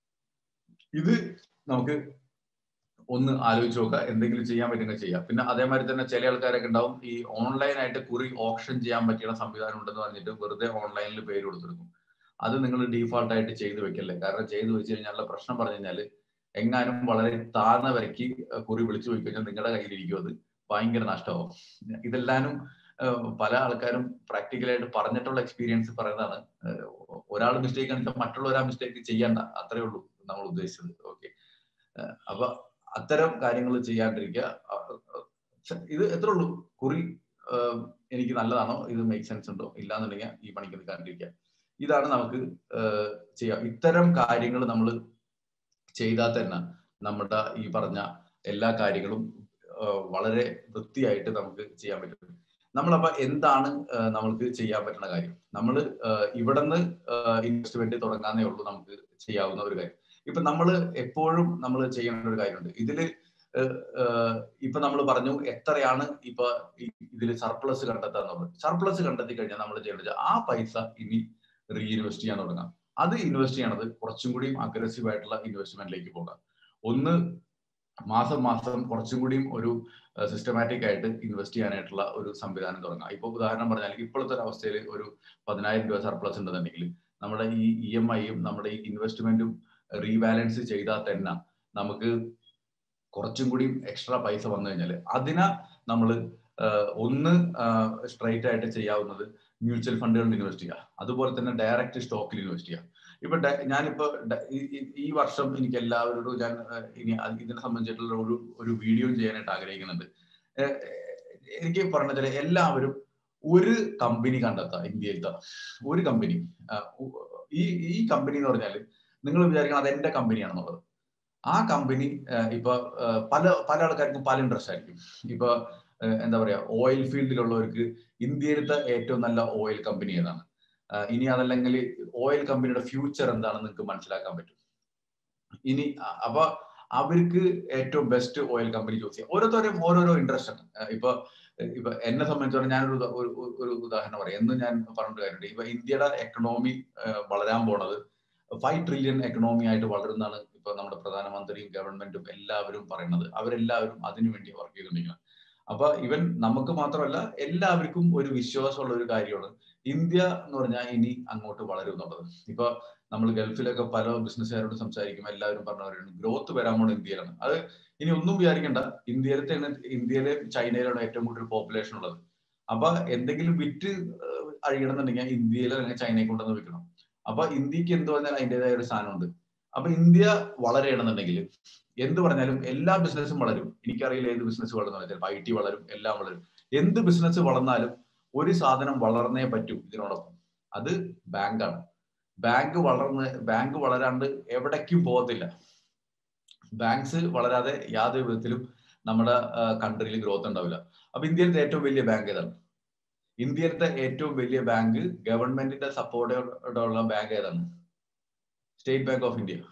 ഇത് നമുക്ക് ഒന്ന് ആലോചിച്ച് നോക്കുക എന്തെങ്കിലും ചെയ്യാൻ പറ്റുമെങ്കിൽ ചെയ്യാം പിന്നെ അതേമാതിരി തന്നെ ചില ആൾക്കാരൊക്കെ ഉണ്ടാവും ഈ ഓൺലൈനായിട്ട് കുറി ഓപ്ഷൻ ചെയ്യാൻ പറ്റിയ സംവിധാനം ഉണ്ടെന്ന് പറഞ്ഞിട്ട് വെറുതെ ഓൺലൈനിൽ പേര് കൊടുത്തെടുക്കും അത് നിങ്ങൾ ഡീഫാൾട്ട് ആയിട്ട് ചെയ്തു വെക്കല്ലേ കാരണം ചെയ്തു വെച്ച് കഴിഞ്ഞാലുള്ള പ്രശ്നം പറഞ്ഞു കഴിഞ്ഞാൽ എങ്ങാനും വളരെ താഴ്ന്ന വരയ്ക്ക് കുറി വിളിച്ചു പോയി കഴിഞ്ഞാൽ നിങ്ങളുടെ കയ്യിലിരിക്കും അത് ഭയങ്കര നഷ്ടമാവും ഇതെല്ലാനും പല ആൾക്കാരും പ്രാക്ടിക്കലായിട്ട് പറഞ്ഞിട്ടുള്ള എക്സ്പീരിയൻസ് പറയുന്നതാണ് ഒരാൾ മിസ്റ്റേക്ക് കാണിച്ചാൽ മറ്റുള്ളവർ ആ മിസ്റ്റേക്ക് ചെയ്യണ്ട അത്രേ ഉള്ളൂ നമ്മൾ ഉദ്ദേശിച്ചത് ഓക്കെ അപ്പൊ അത്തരം കാര്യങ്ങൾ ചെയ്യാണ്ടിരിക്കുക ഇത് എത്ര ഉള്ളൂ കുറി എനിക്ക് നല്ലതാണോ ഇത് മേക്ക് സെൻസ് ഉണ്ടോ ഇല്ലാന്നുണ്ടെങ്കിൽ ഈ പണിക്ക് നിൽക്കാണ്ടിരിക്കുക ഇതാണ് നമുക്ക് ചെയ്യാം ഇത്തരം കാര്യങ്ങൾ നമ്മൾ ചെയ്താൽ തന്നെ നമ്മുടെ ഈ പറഞ്ഞ എല്ലാ കാര്യങ്ങളും വളരെ വൃത്തിയായിട്ട് നമുക്ക് ചെയ്യാൻ പറ്റും നമ്മളപ്പോ എന്താണ് നമ്മൾക്ക് ചെയ്യാൻ പറ്റുന്ന കാര്യം നമ്മൾ ഇവിടെ നിന്ന് ഇൻവെസ്റ്റ്മെന്റ് തുടങ്ങാന്നേ ഉള്ളൂ നമുക്ക് ചെയ്യാവുന്ന ഒരു കാര്യം ഇപ്പൊ നമ്മൾ എപ്പോഴും നമ്മൾ ചെയ്യേണ്ട ഒരു കാര്യമുണ്ട് ഇതില് ഇപ്പൊ നമ്മൾ പറഞ്ഞു എത്രയാണ് ഇപ്പൊ ഇതിൽ സർപ്ലസ് കണ്ടെത്താന്നുള്ളത് സർപ്ലസ് കണ്ടെത്തി കഴിഞ്ഞാൽ നമ്മൾ ചെയ്യേണ്ടത് ആ പൈസ ഇനി റീഇൻവെസ്റ്റ് ചെയ്യാൻ തുടങ്ങാം അത് ഇൻവെസ്റ്റ് ചെയ്യണത് കുറച്ചും കൂടിയും അഗ്രസീവ് ആയിട്ടുള്ള ഇൻവെസ്റ്റ്മെന്റിലേക്ക് പോകാം ഒന്ന് മാസം മാസം കുറച്ചും കൂടിയും ഒരു സിസ്റ്റമാറ്റിക് ആയിട്ട് ഇൻവെസ്റ്റ് ചെയ്യാനായിട്ടുള്ള ഒരു സംവിധാനം തുടങ്ങാം ഇപ്പൊ ഉദാഹരണം പറഞ്ഞാൽ ഇപ്പോഴത്തെ ഒരു അവസ്ഥയിൽ ഒരു പതിനായിരം രൂപ സർപ്ലസ് ഉണ്ടെന്നുണ്ടെങ്കിൽ നമ്മുടെ ഈ ഇ എം ഐയും നമ്മുടെ ഈ ഇൻവെസ്റ്റ്മെന്റും റീബാലൻസ് ചെയ്താൽ തന്നെ നമുക്ക് കുറച്ചും കൂടി എക്സ്ട്രാ പൈസ വന്നു കഴിഞ്ഞാൽ അതിനെ നമ്മൾ ഒന്ന് സ്ട്രൈറ്റ് ആയിട്ട് ചെയ്യാവുന്നത് മ്യൂച്വൽ ഫണ്ടുകളിൽ ഇൻവെസ്റ്റ് ചെയ്യുക അതുപോലെ തന്നെ ഡയറക്റ്റ് സ്റ്റോക്കിൽ ഇൻവെസ്റ്റ് ചെയ്യുക ഇപ്പൊ ഞാനിപ്പോ ഈ വർഷം എനിക്ക് എല്ലാവരോടും ഞാൻ ഇനി ഇതിനെ സംബന്ധിച്ചിട്ടുള്ള ഒരു ഒരു വീഡിയോ ചെയ്യാനായിട്ട് ആഗ്രഹിക്കുന്നുണ്ട് എനിക്ക് പറഞ്ഞാൽ എല്ലാവരും ഒരു കമ്പനി കണ്ടെത്താം ഇന്ത്യയിലത്തെ ഒരു കമ്പനി ഈ ഈ കമ്പനി എന്ന് പറഞ്ഞാൽ നിങ്ങൾ വിചാരിക്കണം അത് എന്റെ കമ്പനിയാണെന്നുള്ളത് ആ കമ്പനി ഇപ്പൊ പല പല ആൾക്കാർക്കും പല ഇൻട്രസ്റ്റ് ആയിരിക്കും ഇപ്പൊ എന്താ പറയാ ഓയിൽ ഫീൽഡിലുള്ളവർക്ക് ഇന്ത്യയിലത്തെ ഏറ്റവും നല്ല ഓയിൽ കമ്പനി ഏതാണ് ഇനി അതല്ലെങ്കിൽ ഓയിൽ കമ്പനിയുടെ ഫ്യൂച്ചർ എന്താണെന്ന് നിങ്ങൾക്ക് മനസ്സിലാക്കാൻ പറ്റും ഇനി അപ്പൊ അവർക്ക് ഏറ്റവും ബെസ്റ്റ് ഓയിൽ കമ്പനി ചൂസ് ചെയ്യാം ഓരോരുത്തരും ഓരോരോ ഇൻട്രസ്റ്റ് ആണ് ഇപ്പൊ ഇപ്പൊ എന്നെ സംബന്ധിച്ചോളം ഞാനൊരു ഒരു ഉദാഹരണം പറയാം എന്ന് ഞാൻ പറഞ്ഞിട്ട് കാര്യമുണ്ട് ഇപ്പൊ ഇന്ത്യയുടെ എക്കണോമി വളരാൻ പോണത് ഫൈവ് ട്രില്യൺ എക്കണോമി ആയിട്ട് വളരുന്നതാണ് ഇപ്പൊ നമ്മുടെ പ്രധാനമന്ത്രിയും ഗവൺമെന്റും എല്ലാവരും പറയുന്നത് അവരെല്ലാവരും അതിനുവേണ്ടി വർക്ക് ചെയ്തുകൊണ്ടിരിക്കുന്നത് അപ്പൊ ഇവൻ നമുക്ക് മാത്രമല്ല എല്ലാവർക്കും ഒരു വിശ്വാസമുള്ള ഒരു കാര്യമാണ് ഇന്ത്യ എന്ന് പറഞ്ഞാൽ ഇനി അങ്ങോട്ട് വളരും എന്നുള്ളത് ഇപ്പൊ നമ്മൾ ഗൾഫിലൊക്കെ പല ബിസിനസ്സുകാരോട് സംസാരിക്കും എല്ലാവരും പറഞ്ഞവരാണ് ഗ്രോത്ത് വരാൻ പോണ ഇന്ത്യയിലാണ് അത് ഇനി ഒന്നും വിചാരിക്കേണ്ട ഇന്ത്യയിലത്തെ ഇന്ത്യയിലെ ചൈനയിലാണ് ഏറ്റവും കൂടുതൽ പോപ്പുലേഷൻ ഉള്ളത് അപ്പൊ എന്തെങ്കിലും വിറ്റ് അഴിയണമെന്നുണ്ടെങ്കിൽ ഇന്ത്യയിൽ അല്ലെങ്കിൽ ചൈനയെ കൊണ്ടുവന്ന് വിൽക്കണം അപ്പൊ ഇന്ത്യക്ക് എന്ത് പറഞ്ഞാൽ അതിൻ്റെതായ ഒരു സ്ഥാനമുണ്ട് അപ്പൊ ഇന്ത്യ വളരെയാണെന്നുണ്ടെങ്കിൽ എന്ത് പറഞ്ഞാലും എല്ലാ ബിസിനസ്സും വളരും എനിക്കറിയില്ല ഏത് ബിസിനസ് വളർന്നു ചിലപ്പോൾ ഐ ടി വളരും എല്ലാം വളരും എന്ത് ബിസിനസ് വളർന്നാലും ഒരു സാധനം വളർന്നേ പറ്റൂ ഇതിനോടൊപ്പം അത് ബാങ്കാണ് ബാങ്ക് വളർന്ന് ബാങ്ക് വളരാണ്ട് എവിടേക്കും പോകത്തില്ല ബാങ്ക്സ് വളരാതെ യാതൊരു വിധത്തിലും നമ്മുടെ കൺട്രിയിൽ ഗ്രോത്ത് ഉണ്ടാവില്ല അപ്പൊ ഇന്ത്യയിലത്തെ ഏറ്റവും വലിയ ബാങ്ക് ഏതാണ് ഇന്ത്യയിലത്തെ ഏറ്റവും വലിയ ബാങ്ക് ഗവൺമെന്റിന്റെ സപ്പോർട്ടോടെ ഉള്ള ബാങ്ക് ഏതാണ് സ്റ്റേറ്റ് ബാങ്ക് ഓഫ് ഇന്ത്യ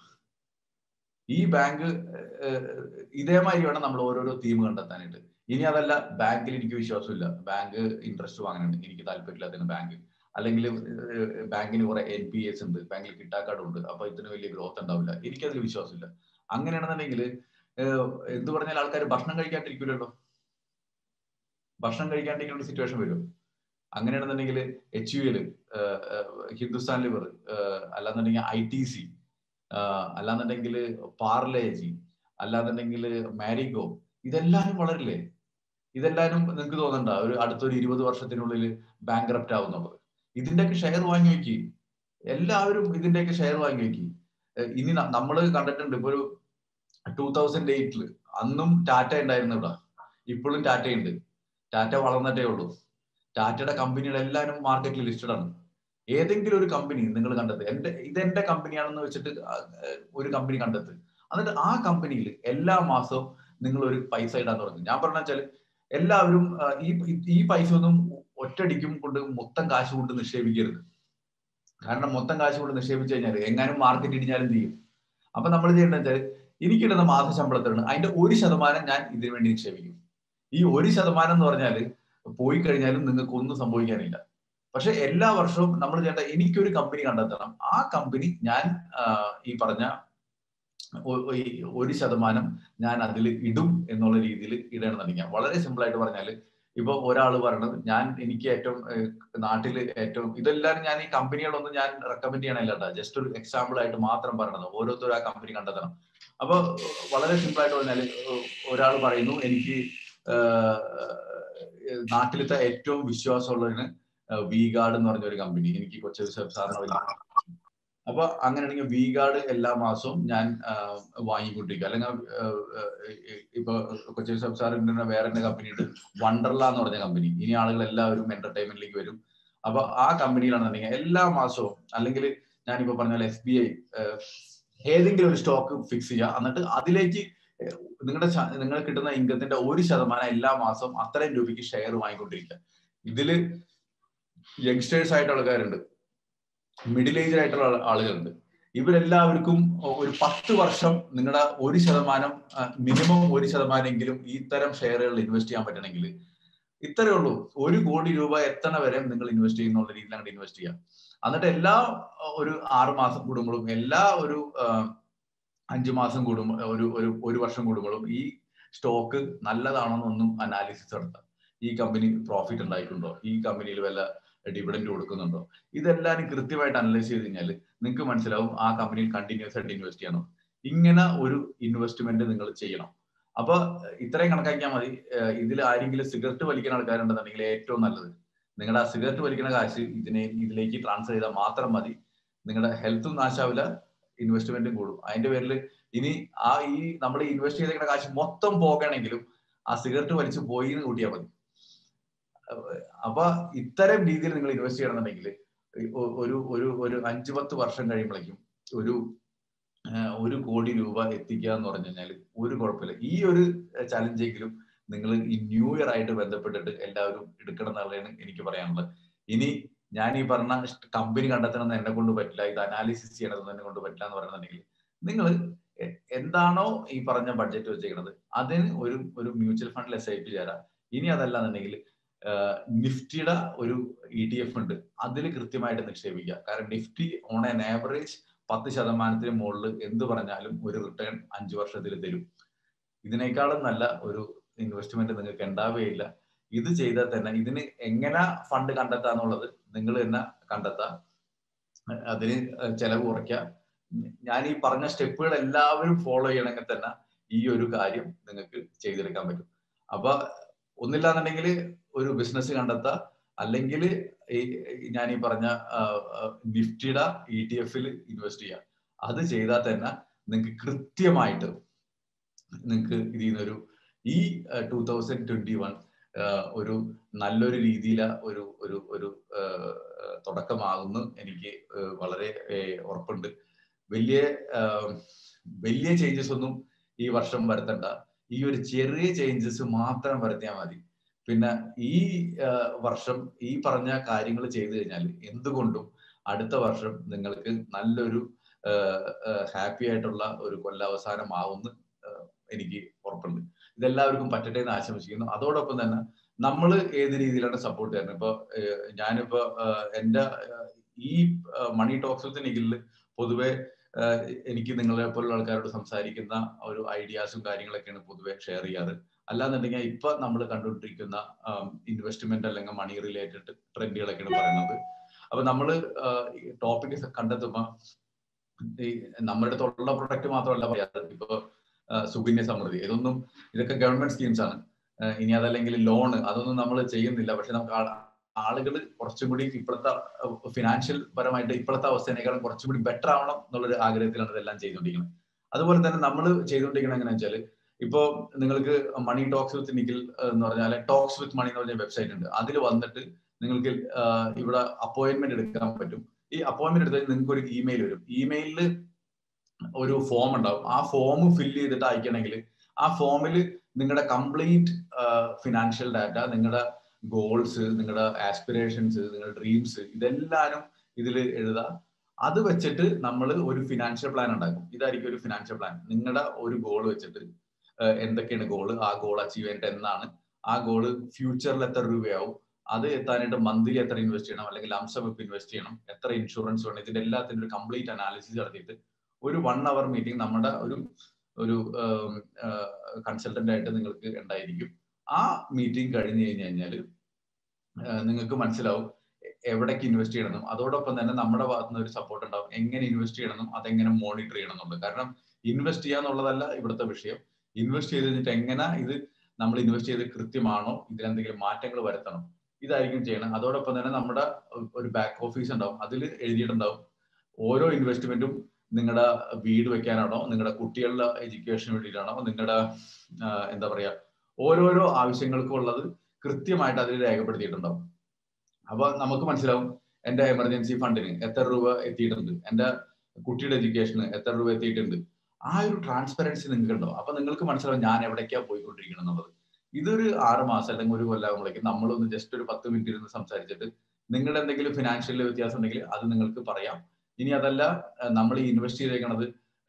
ഈ ബാങ്ക് ഇതേമാതിരി വേണം നമ്മൾ ഓരോരോ തീം കണ്ടെത്താനായിട്ട് ഇനി അതല്ല ബാങ്കിൽ എനിക്ക് വിശ്വാസമില്ല ബാങ്ക് ഇൻട്രസ്റ്റ് വാങ്ങാനുണ്ട് എനിക്ക് താല്പര്യമില്ലാത്തതിന് ബാങ്ക് അല്ലെങ്കിൽ ബാങ്കിന് കുറെ എൻ പി എസ് ഉണ്ട് ബാങ്കിൽ കിട്ടാക്കാർഡ് ഉണ്ട് അപ്പൊ ഇതിന് വലിയ ഗ്രോത്ത് ഉണ്ടാവില്ല എനിക്കതിൽ വിശ്വാസമില്ല അങ്ങനെയാണെന്നുണ്ടെങ്കിൽ എന്ത് പറഞ്ഞാൽ ആൾക്കാർ ഭക്ഷണം കഴിക്കാണ്ടിരിക്കില്ലല്ലോ ഭക്ഷണം കഴിക്കാണ്ടിരിക്കുന്ന ഒരു സിറ്റുവേഷൻ വരും അങ്ങനെയാണെന്നുണ്ടെങ്കിൽ H U L Hindustan Lever അല്ലാന്നുണ്ടെങ്കിൽ ഐ ടി സി അല്ലാന്നുണ്ടെങ്കിൽ പാർലേജി അല്ലാന്നുണ്ടെങ്കിൽ മാരിഗോ ഇതെല്ലാരും വളരില്ലേ ഇതെല്ലാരും നിങ്ങൾക്ക് തോന്നണ്ട ഒരു അടുത്തൊരു ഇരുപത് വർഷത്തിനുള്ളിൽ ബാങ്ക്രപ്റ്റ് ആവുന്നുള്ളത് ഇതിന്റെയൊക്കെ ഷെയർ വാങ്ങി വെക്കി എല്ലാവരും ഇതിന്റെയൊക്കെ ഷെയർ വാങ്ങി വെക്കി ഇനി നമ്മൾ കണ്ടിട്ടുണ്ട് ഇപ്പൊ ഒരു ടൂ തൗസൻഡ് എയ്റ്റില് അന്നും ടാറ്റ ഉണ്ടായിരുന്നു ഇവിടെ ഇപ്പോഴും ടാറ്റയുണ്ട് ടാറ്റ വളർന്നിട്ടേ ഉള്ളൂ ടാറ്റയുടെ കമ്പനികൾ എല്ലാവരും മാർക്കറ്റിൽ ലിസ്റ്റഡ് ആണ് ഏതെങ്കിലും ഒരു കമ്പനി നിങ്ങൾ കണ്ടെത്തുക എന്റെ ഇതെന്റെ കമ്പനിയാണെന്ന് വെച്ചിട്ട് ഒരു കമ്പനി കണ്ടെത്ത് എന്നിട്ട് ആ കമ്പനിയിൽ എല്ലാ മാസവും നിങ്ങൾ ഒരു പൈസ ഇടാൻ തുടങ്ങും ഞാൻ പറഞ്ഞ വെച്ചാൽ എല്ലാവരും ഈ ഈ പൈസ ഒന്നും ഒറ്റടിക്കും കൊണ്ട് മൊത്തം കാശ് കൊണ്ട് നിക്ഷേപിക്കരുത് കാരണം മൊത്തം കാശ് കൊണ്ട് നിക്ഷേപിച്ചു കഴിഞ്ഞാൽ എങ്ങാനും മാർക്കറ്റ് ഇടിഞ്ഞാലും ചെയ്യും അപ്പൊ നമ്മൾ ചെയ്യേണ്ടത് വെച്ചാൽ എനിക്കിടുന്ന മാസ ശമ്പളത്തിലാണ് അതിന്റെ ഒരു ശതമാനം ഞാൻ ഇതിനു വേണ്ടി നിക്ഷേപിക്കും ഈ ഒരു ശതമാനം എന്ന് പറഞ്ഞാൽ പോയി കഴിഞ്ഞാലും നിങ്ങൾക്ക് ഒന്നും സംഭവിക്കാനില്ല പക്ഷെ എല്ലാ വർഷവും നമ്മൾ ചെയ്യേണ്ട എനിക്കൊരു കമ്പനി കണ്ടെത്തണം ആ കമ്പനി ഞാൻ ഈ പറഞ്ഞ ഒരു ശതമാനം ഞാൻ അതിൽ ഇടും എന്നുള്ള രീതിയിൽ ഇടണമെന്നുണ്ടെങ്കിൽ വളരെ സിമ്പിൾ ആയിട്ട് പറഞ്ഞാൽ ഇപ്പൊ ഒരാൾ പറയണത് ഞാൻ എനിക്ക് ഏറ്റവും നാട്ടിൽ ഏറ്റവും ഇതെല്ലാം ഞാൻ ഈ കമ്പനികളൊന്നും ഞാൻ റെക്കമെൻഡ് ചെയ്യണമല്ല കേട്ടോ ജസ്റ്റ് ഒരു എക്സാമ്പിൾ ആയിട്ട് മാത്രം പറയണത് ഓരോരുത്തരും ആ കമ്പനി കണ്ടെത്തണം അപ്പൊ വളരെ സിമ്പിൾ ആയിട്ട് പറഞ്ഞാൽ ഒരാൾ പറയുന്നു എനിക്ക് നാട്ടിലത്തെ ഏറ്റവും വിശ്വാസമുള്ളതിന് വി ഗാർഡ് എന്ന് പറഞ്ഞ ഒരു കമ്പനി എനിക്ക് കൊച്ചു സാറിന് വലിയ അപ്പൊ അങ്ങനെയാണെങ്കിൽ വി ഗാർഡ് എല്ലാ മാസവും ഞാൻ വാങ്ങിക്കൊണ്ടിരിക്കും അല്ലെങ്കിൽ ഇപ്പൊ കൊച്ചി സംസാറിന്റെ വേറെ എന്റെ കമ്പനി ഉണ്ട് വണ്ടർല എന്ന് പറഞ്ഞ കമ്പനി ഇനി ആളുകൾ എല്ലാവരും എന്റർടൈൻമെന്റിലേക്ക് വരും അപ്പൊ ആ കമ്പനിയിലാണെന്നുണ്ടെങ്കിൽ എല്ലാ മാസവും അല്ലെങ്കിൽ ഞാനിപ്പോ പറഞ്ഞാൽ എസ് ബി ഐ ഏതെങ്കിലും ഒരു സ്റ്റോക്ക് ഫിക്സ് ചെയ്യുക എന്നിട്ട് അതിലേക്ക് നിങ്ങളുടെ നിങ്ങൾ കിട്ടുന്ന ഇൻകത്തിന്റെ ഒരു ശതമാനം എല്ലാ മാസവും അത്രയും രൂപയ്ക്ക് ഷെയർ വാങ്ങിക്കൊണ്ടിരിക്കുക ഇതില് യങ്സ്റ്റേഴ്സ് ആയിട്ടുള്ള ആൾക്കാരുണ്ട് മിഡിൽ ഏജ് ആയിട്ടുള്ള ആളുകളുണ്ട് ഇവരെല്ലാവർക്കും ഒരു പത്ത് വർഷം നിങ്ങളുടെ ഒരു ശതമാനം മിനിമം ഒരു ശതമാനെങ്കിലും ഇത്തരം ഷെയറുകളിൽ ഇൻവെസ്റ്റ് ചെയ്യാൻ പറ്റണമെങ്കിൽ ഇത്രയേ ഉള്ളൂ ഒരു കോടി രൂപ എത്തണ വരെ നിങ്ങൾ ഇൻവെസ്റ്റ് ചെയ്യുന്നുള്ള രീതിയിലാണ് ഇൻവെസ്റ്റ് ചെയ്യുക എന്നിട്ട് എല്ലാ ഒരു ആറ് മാസം കൂടുമ്പോഴും എല്ലാ ഒരു അഞ്ചു മാസം കൂടുമ്പോൾ ഒരു ഒരു ഒരു വർഷം കൂടുമ്പോഴും ഈ സ്റ്റോക്ക് നല്ലതാണെന്നൊന്നും അനാലിസിസ് നടത്താം ഈ കമ്പനി പ്രോഫിറ്റ് ഉണ്ടായിട്ടുണ്ടോ ഈ കമ്പനിയിൽ വല്ല ഡിവിഡൻഡ് കൊടുക്കുന്നുണ്ടോ ഇതെല്ലാം കൃത്യമായിട്ട് അനലൈസ് ചെയ്ത് കഴിഞ്ഞാൽ നിങ്ങൾക്ക് മനസ്സിലാവും ആ കമ്പനിയിൽ കണ്ടിന്യൂസ് ആയിട്ട് ഇൻവെസ്റ്റ് ചെയ്യണം ഇങ്ങനെ ഒരു ഇൻവെസ്റ്റ്മെന്റ് നിങ്ങൾ ചെയ്യണം അപ്പൊ ഇത്രയും കണക്കാക്കിയാൽ മതി ഇതിൽ ആരെങ്കിലും സിഗരറ്റ് വലിക്കുന്ന ആൾക്കാരുണ്ടെന്നുണ്ടെങ്കിൽ ഏറ്റവും നല്ലത് നിങ്ങളുടെ ആ സിഗരറ്റ് വലിക്കുന്ന കാശ് ഇതിനെ ഇതിലേക്ക് ട്രാൻസ്ഫർ ചെയ്താൽ മാത്രം മതി നിങ്ങളുടെ ഹെൽത്തും നാശാവില്ല ഇൻവെസ്റ്റ്മെന്റും കൂടും അതിന്റെ പേരിൽ ഇനി ആ ഈ നമ്മൾ ഇൻവെസ്റ്റ് ചെയ്തേക്കുന്ന കാശ് മൊത്തം പോകണമെങ്കിലും ആ സിഗരറ്റ് വലിച്ചു പോയി എന്ന് കൂട്ടിയാൽ മതി അപ്പൊ ഇത്തരം രീതിയിൽ നിങ്ങൾ ഇൻവെസ്റ്റ് ചെയ്യണമെന്നുണ്ടെങ്കിൽ ഒരു ഒരു ഒരു അഞ്ചു പത്ത് വർഷം കഴിയുമ്പോഴേക്കും ഒരു ഒരു കോടി രൂപ എത്തിക്കുക എന്ന് പറഞ്ഞു കഴിഞ്ഞാൽ ഒരു കുഴപ്പമില്ല ഈ ഒരു ചലഞ്ചെങ്കിലും നിങ്ങൾ ഈ ന്യൂ ഇയർ ആയിട്ട് ബന്ധപ്പെട്ടിട്ട് എല്ലാവരും എടുക്കണം എന്നുള്ളതാണ് എനിക്ക് പറയാനുള്ളത് ഇനി ഞാൻ ഈ പറഞ്ഞ കമ്പനി കണ്ടെത്തണം എന്നെ കൊണ്ട് പറ്റില്ല ഇത് അനാലിസിസ് ചെയ്യണമെന്ന് എന്നെ കൊണ്ട് പറ്റില്ല എന്ന് പറയുന്നുണ്ടെങ്കിൽ നിങ്ങൾ എന്താണോ ഈ പറഞ്ഞ ബഡ്ജറ്റ് വെച്ചേക്കുന്നത് അതിന് ഒരു ഒരു മ്യൂച്വൽ ഫണ്ടിൽ എസ് ഐ പി ചേരാം ഇനി അതല്ല എന്നുണ്ടെങ്കിൽ നിഫ്റ്റിയുടെ ഒരു ഇ ടി എഫ് ഉണ്ട് അതിൽ കൃത്യമായിട്ട് നിക്ഷേപിക്കുക കാരണം നിഫ്റ്റി ഓൺ ആൻ ആവറേജ് പത്ത് ശതമാനത്തിന് മുകളിൽ എന്ത് പറഞ്ഞാലും ഒരു റിട്ടേൺ അഞ്ചു വർഷത്തിൽ തരും ഇതിനേക്കാളും നല്ല ഒരു ഇൻവെസ്റ്റ്മെന്റ് നിങ്ങൾക്ക് ഉണ്ടാവുകയില്ല ഇത് ചെയ്താൽ തന്നെ ഇതിന് എങ്ങനെ ഫണ്ട് കണ്ടെത്താന്നുള്ളത് നിങ്ങൾ തന്നെ കണ്ടെത്താം അതിന് ചെലവ് കുറയ്ക്കുക ഞാൻ ഈ പറഞ്ഞ സ്റ്റെപ്പുകൾ എല്ലാവരും ഫോളോ ചെയ്യണമെങ്കിൽ തന്നെ ഈ ഒരു കാര്യം നിങ്ങൾക്ക് ചെയ്തെടുക്കാൻ പറ്റും അപ്പൊ ഒന്നില്ലാന്നുണ്ടെങ്കിൽ ഒരു ബിസിനസ് കണ്ടെത്താം അല്ലെങ്കിൽ ഈ ഞാൻ ഈ പറഞ്ഞ നിഫ്റ്റിയുടെ ഇ ടി എഫിൽ ഇൻവെസ്റ്റ് ചെയ്യാം അത് ചെയ്താൽ തന്നെ നിങ്ങൾക്ക് കൃത്യമായിട്ട് നിങ്ങൾക്ക് ഇതിൽ നിന്നൊരു ഈ ടൂ തൗസൻഡ് ട്വന്റി വൺ ഒരു നല്ലൊരു രീതിയിൽ ഒരു ഒരു ഒരു തുടക്കമാകുന്നു എനിക്ക് വളരെ ഉറപ്പുണ്ട് വലിയ വലിയ ചേഞ്ചസ് ഒന്നും ഈ വർഷം വരുത്തണ്ട ഈ ഒരു ചെറിയ ചേഞ്ചസ് മാത്രം വരുത്തിയാൽ മതി പിന്നെ ഈ വർഷം ഈ പറഞ്ഞ കാര്യങ്ങൾ ചെയ്തു കഴിഞ്ഞാൽ എന്തുകൊണ്ടും അടുത്ത വർഷം നിങ്ങൾക്ക് നല്ലൊരു ഹാപ്പി ആയിട്ടുള്ള ഒരു കൊല്ലാവസാനമാവുമെന്ന് എനിക്ക് ഉറപ്പുണ്ട് ഇതെല്ലാവർക്കും പറ്റട്ടെ എന്ന് ആശംസിക്കുന്നു അതോടൊപ്പം തന്നെ നമ്മൾ ഏത് രീതിയിലാണ് സപ്പോർട്ട് ചെയ്യുന്നത് ഇപ്പൊ ഞാനിപ്പോ എന്റെ ഈ മണി ടോക്സ് വിത്ത് നിഖിലിൽ പൊതുവെ എനിക്ക് നിങ്ങളെ പോലുള്ള ആൾക്കാരോട് സംസാരിക്കുന്ന ഒരു ഐഡിയാസും കാര്യങ്ങളൊക്കെയാണ് പൊതുവെ ഷെയർ ചെയ്യാറ് അല്ലാന്നുണ്ടെങ്കിൽ ഇപ്പൊ നമ്മൾ കണ്ടുകൊണ്ടിരിക്കുന്ന ഇൻവെസ്റ്റ്മെന്റ് അല്ലെങ്കിൽ മണി റിലേറ്റഡ് ട്രെൻഡുകളൊക്കെയാണ് പറയുന്നത് അപ്പൊ നമ്മൾ ടോപ്പിക് കണ്ടെത്തുമ്പോൾ ഈ നമ്മുടെ അടുത്തുള്ള പ്രൊഡക്റ്റ് മാത്രമല്ല പറയാറ് ഇപ്പൊ സുകന്യ സമൃദ്ധി ഇതൊന്നും ഇതൊക്കെ ഗവൺമെന്റ് സ്കീംസ് ആണ് ഇനി അതല്ലെങ്കിൽ ലോണ് അതൊന്നും നമ്മൾ ചെയ്യുന്നില്ല പക്ഷെ നമുക്ക് ആളുകൾ കുറച്ചും കൂടി ഇപ്പോഴത്തെ ഫിനാൻഷ്യൽ പരമായിട്ട് ഇപ്പോഴത്തെ അവസ്ഥേനേക്കാളും കുറച്ചും കൂടി ബെറ്റർ ആവണം എന്നുള്ളൊരു ആഗ്രഹത്തിലാണ് ഇതെല്ലാം ചെയ്തുകൊണ്ടിരിക്കുന്നത് അതുപോലെ തന്നെ നമ്മൾ ചെയ്തുകൊണ്ടിരിക്കുന്നത് എങ്ങനെയാണെന്ന് വെച്ചാൽ ഇപ്പോ നിങ്ങൾക്ക് മണി ടോക്സ് വിത്ത് നിഖിൽ എന്ന് പറഞ്ഞാൽ ടോക്സ് വിത്ത് മണി എന്ന് പറഞ്ഞ വെബ്സൈറ്റ് ഉണ്ട് അതിൽ വന്നിട്ട് നിങ്ങൾക്ക് ഇവിടെ അപ്പോയിന്റ്മെന്റ് എടുക്കാൻ പറ്റും ഈ അപ്പോയിന്റ്മെന്റ് എടുത്താൽ നിങ്ങൾക്ക് ഒരു ഇമെയിൽ വരും ഇമെയിലിൽ ഒരു ഫോം ഉണ്ടാവും ആ ഫോം ഫില്ല് ചെയ്തിട്ട് അയക്കണമെങ്കിൽ ആ ഫോമിൽ നിങ്ങളുടെ കംപ്ലീറ്റ് ഫിനാൻഷ്യൽ ഡാറ്റ നിങ്ങളുടെ ഗോൾസ് നിങ്ങളുടെ ആസ്പിറേഷൻസ് നിങ്ങളുടെ ഡ്രീംസ് ഇതെല്ലാരും ഇതിൽ എഴുതാം അത് വെച്ചിട്ട് നമ്മൾ ഒരു ഫിനാൻഷ്യൽ പ്ലാൻ ഉണ്ടാക്കും ഇതായിരിക്കും ഒരു ഫിനാൻഷ്യൽ പ്ലാൻ നിങ്ങളുടെ ഒരു ഗോൾ വെച്ചിട്ട് എന്തൊക്കെയാണ് ഗോള് ആ ഗോൾ അച്ചീവ് ചെയ്യേണ്ടത് എന്നാണ് ആ ഗോള് ഫ്യൂച്ചറിൽ എത്ര രൂപയാവും അത് എത്താനായിട്ട് മന്ത്ലി എത്ര ഇൻവെസ്റ്റ് ചെയ്യണം അല്ലെങ്കിൽ അംശം ഇപ്പൊ ഇൻവെസ്റ്റ് ചെയ്യണം എത്ര ഇൻഷുറൻസ് വേണം ഇതിന്റെ എല്ലാത്തിന്റെ ഒരു കംപ്ലീറ്റ് അനാലിസിസ് നടത്തിയിട്ട് ഒരു വൺ അവർ മീറ്റിംഗ് നമ്മുടെ ഒരു ഒരു കൺസൾട്ടന്റ് ആയിട്ട് നിങ്ങൾക്ക് ഉണ്ടായിരിക്കും ആ മീറ്റിംഗ് കഴിഞ്ഞു കഴിഞ്ഞു കഴിഞ്ഞാൽ നിങ്ങൾക്ക് മനസ്സിലാവും എവിടേക്ക് ഇൻവെസ്റ്റ് ചെയ്യണം അതോടൊപ്പം തന്നെ നമ്മുടെ ഭാഗത്തു നിന്ന് ഒരു സപ്പോർട്ട് ഉണ്ടാവും എങ്ങനെ ഇൻവെസ്റ്റ് ചെയ്യണം അതെങ്ങനെ മോണിറ്റർ ചെയ്യണം എന്നുള്ളത് കാരണം ഇൻവെസ്റ്റ് ചെയ്യാന്നുള്ളതല്ല ഇവിടുത്തെ വിഷയം ഇൻവെസ്റ്റ് ചെയ്ത് കഴിഞ്ഞിട്ട് എങ്ങനെ ഇത് നമ്മൾ ഇൻവെസ്റ്റ് ചെയ്ത് കൃത്യമാണോ ഇതിലെന്തെങ്കിലും മാറ്റങ്ങൾ വരുത്തണം ഇതായിരിക്കും ചെയ്യണം അതോടൊപ്പം തന്നെ നമ്മുടെ ഒരു ബാക്ക് ഓഫീസ് ഉണ്ടാവും അതിൽ എഴുതിയിട്ടുണ്ടാവും ഓരോ ഇൻവെസ്റ്റ്മെന്റും നിങ്ങളുടെ വീട് വെക്കാനാണോ നിങ്ങളുടെ കുട്ടികളുടെ എഡ്യൂക്കേഷന് വേണ്ടിയിട്ടാണോ നിങ്ങളുടെ എന്താ പറയാ ഓരോരോ ആവശ്യങ്ങൾക്കും ഉള്ളത് കൃത്യമായിട്ട് അതിൽ രേഖപ്പെടുത്തിയിട്ടുണ്ടാവും അപ്പൊ നമുക്ക് മനസ്സിലാവും എന്റെ എമർജൻസി ഫണ്ടിന് എത്ര രൂപ എത്തിയിട്ടുണ്ട് എന്റെ കുട്ടിയുടെ എഡ്യൂക്കേഷന് എത്ര രൂപ എത്തിയിട്ടുണ്ട് ആ ഒരു ട്രാൻസ്പെറൻസി നിങ്ങൾക്ക് ഉണ്ടാവും അപ്പൊ നിങ്ങൾക്ക് മനസ്സിലാവും ഞാൻ എവിടേക്കാ പോയിക്കൊണ്ടിരിക്കണം എന്നുള്ളത് ഇതൊരു ആറ് മാസം അല്ലെങ്കിൽ ഒരു കൊല്ലാകുമ്പോഴേക്കും നമ്മളൊന്ന് ജസ്റ്റ് ഒരു പത്ത് മിനിറ്റ് ഇരുന്ന് സംസാരിച്ചിട്ട് നിങ്ങളുടെ എന്തെങ്കിലും ഫിനാൻഷ്യൽ വ്യത്യാസം ഉണ്ടെങ്കിൽ അത് നിങ്ങൾക്ക് പറയാം ഇനി അതല്ല നമ്മൾ ഈ ഇൻവെസ്റ്റ് ചെയ്തേക്കണത്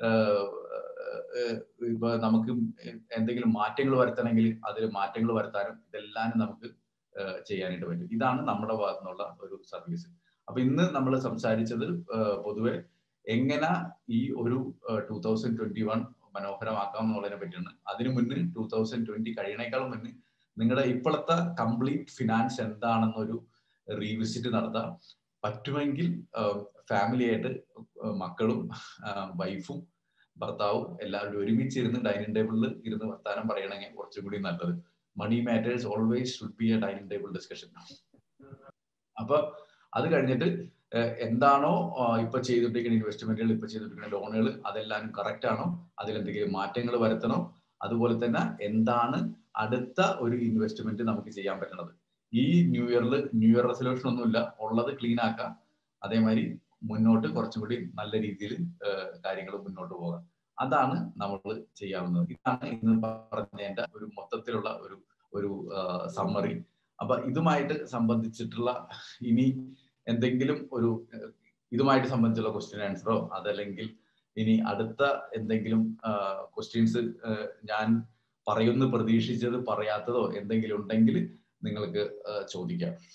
ഇപ്പൊ നമുക്ക് എന്തെങ്കിലും മാറ്റങ്ങൾ വരുത്തണമെങ്കിൽ അതിൽ മാറ്റങ്ങൾ വരുത്താനും ഇതെല്ലാം നമുക്ക് ചെയ്യാനായിട്ട് പറ്റും ഇതാണ് നമ്മുടെ ഭാഗത്തു നിന്നുള്ള ഒരു സർവീസ് അപ്പൊ ഇന്ന് നമ്മൾ സംസാരിച്ചത് പൊതുവെ എങ്ങനെ ഈ ഒരു ടൂ തൗസൻഡ് ട്വന്റി വൺ മനോഹരമാക്കാം എന്നുള്ളതിനെ പറ്റിയാണ് അതിനു മുന്നേ ടൂ തൗസൻഡ് ട്വന്റി കഴിയണേക്കാളും മുന്നേ നിങ്ങളുടെ ഇപ്പോഴത്തെ കംപ്ലീറ്റ് ഫിനാൻസ് എന്താണെന്നൊരു റീവിസിറ്റ് നടത്താം പറ്റുമെങ്കിൽ ഫാമിലി ആയിട്ട് മക്കളും വൈഫും ഭർത്താവും എല്ലാവരും ഒരുമിച്ചിരുന്ന് ഡൈനിങ് ടേബിളിൽ ഇരുന്ന് വർത്താനം പറയണമെങ്കിൽ കുറച്ചും കൂടി നല്ലത് money matters always should be a dining table discussion അപ്പൊ അത് കഴിഞ്ഞിട്ട് എന്താണോ ഇപ്പൊ ചെയ്തിട്ടിരിക്കുന്ന ഇൻവെസ്റ്റ്മെന്റുകൾ ഇപ്പൊ ചെയ്തിട്ടിരിക്കുന്ന ലോണുകൾ അതെല്ലാം കറക്റ്റ് ആണോ അതിലെന്തെങ്കിലും മാറ്റങ്ങൾ വരുത്തണോ അതുപോലെ തന്നെ എന്താണ് അടുത്ത ഒരു ഇൻവെസ്റ്റ്മെന്റ് നമുക്ക് ചെയ്യാൻ പറ്റണത് ഈ ന്യൂ ഇയറിൽ ന്യൂ ഇയർ റെസൊല്യൂഷൻ ഒന്നുമില്ല ഉള്ളത് ക്ലീൻ ആക്കാം അതേമാതിരി മുന്നോട്ട് കുറച്ചും കൂടി നല്ല രീതിയിൽ കാര്യങ്ങൾ മുന്നോട്ട് പോകാം അതാണ് നമ്മൾ ചെയ്യാവുന്നത് ഇതാണ് ഇന്ന് പറഞ്ഞതിന്റെ ഒരു മൊത്തത്തിലുള്ള ഒരു ഒരു സമ്മറി അപ്പൊ ഇതുമായിട്ട് സംബന്ധിച്ചിട്ടുള്ള ഇനി എന്തെങ്കിലും ഒരു ഇതുമായിട്ട് സംബന്ധിച്ചുള്ള ക്വസ്റ്റ്യൻ ആൻസറോ അതല്ലെങ്കിൽ ഇനി അടുത്ത എന്തെങ്കിലും ക്വസ്റ്റ്യൻസ് ഞാൻ പറയുന്നു പ്രതീക്ഷിച്ചത് പറയാത്തതോ എന്തെങ്കിലും ഉണ്ടെങ്കിൽ നിങ്ങൾക്ക് ചോദിക്കാം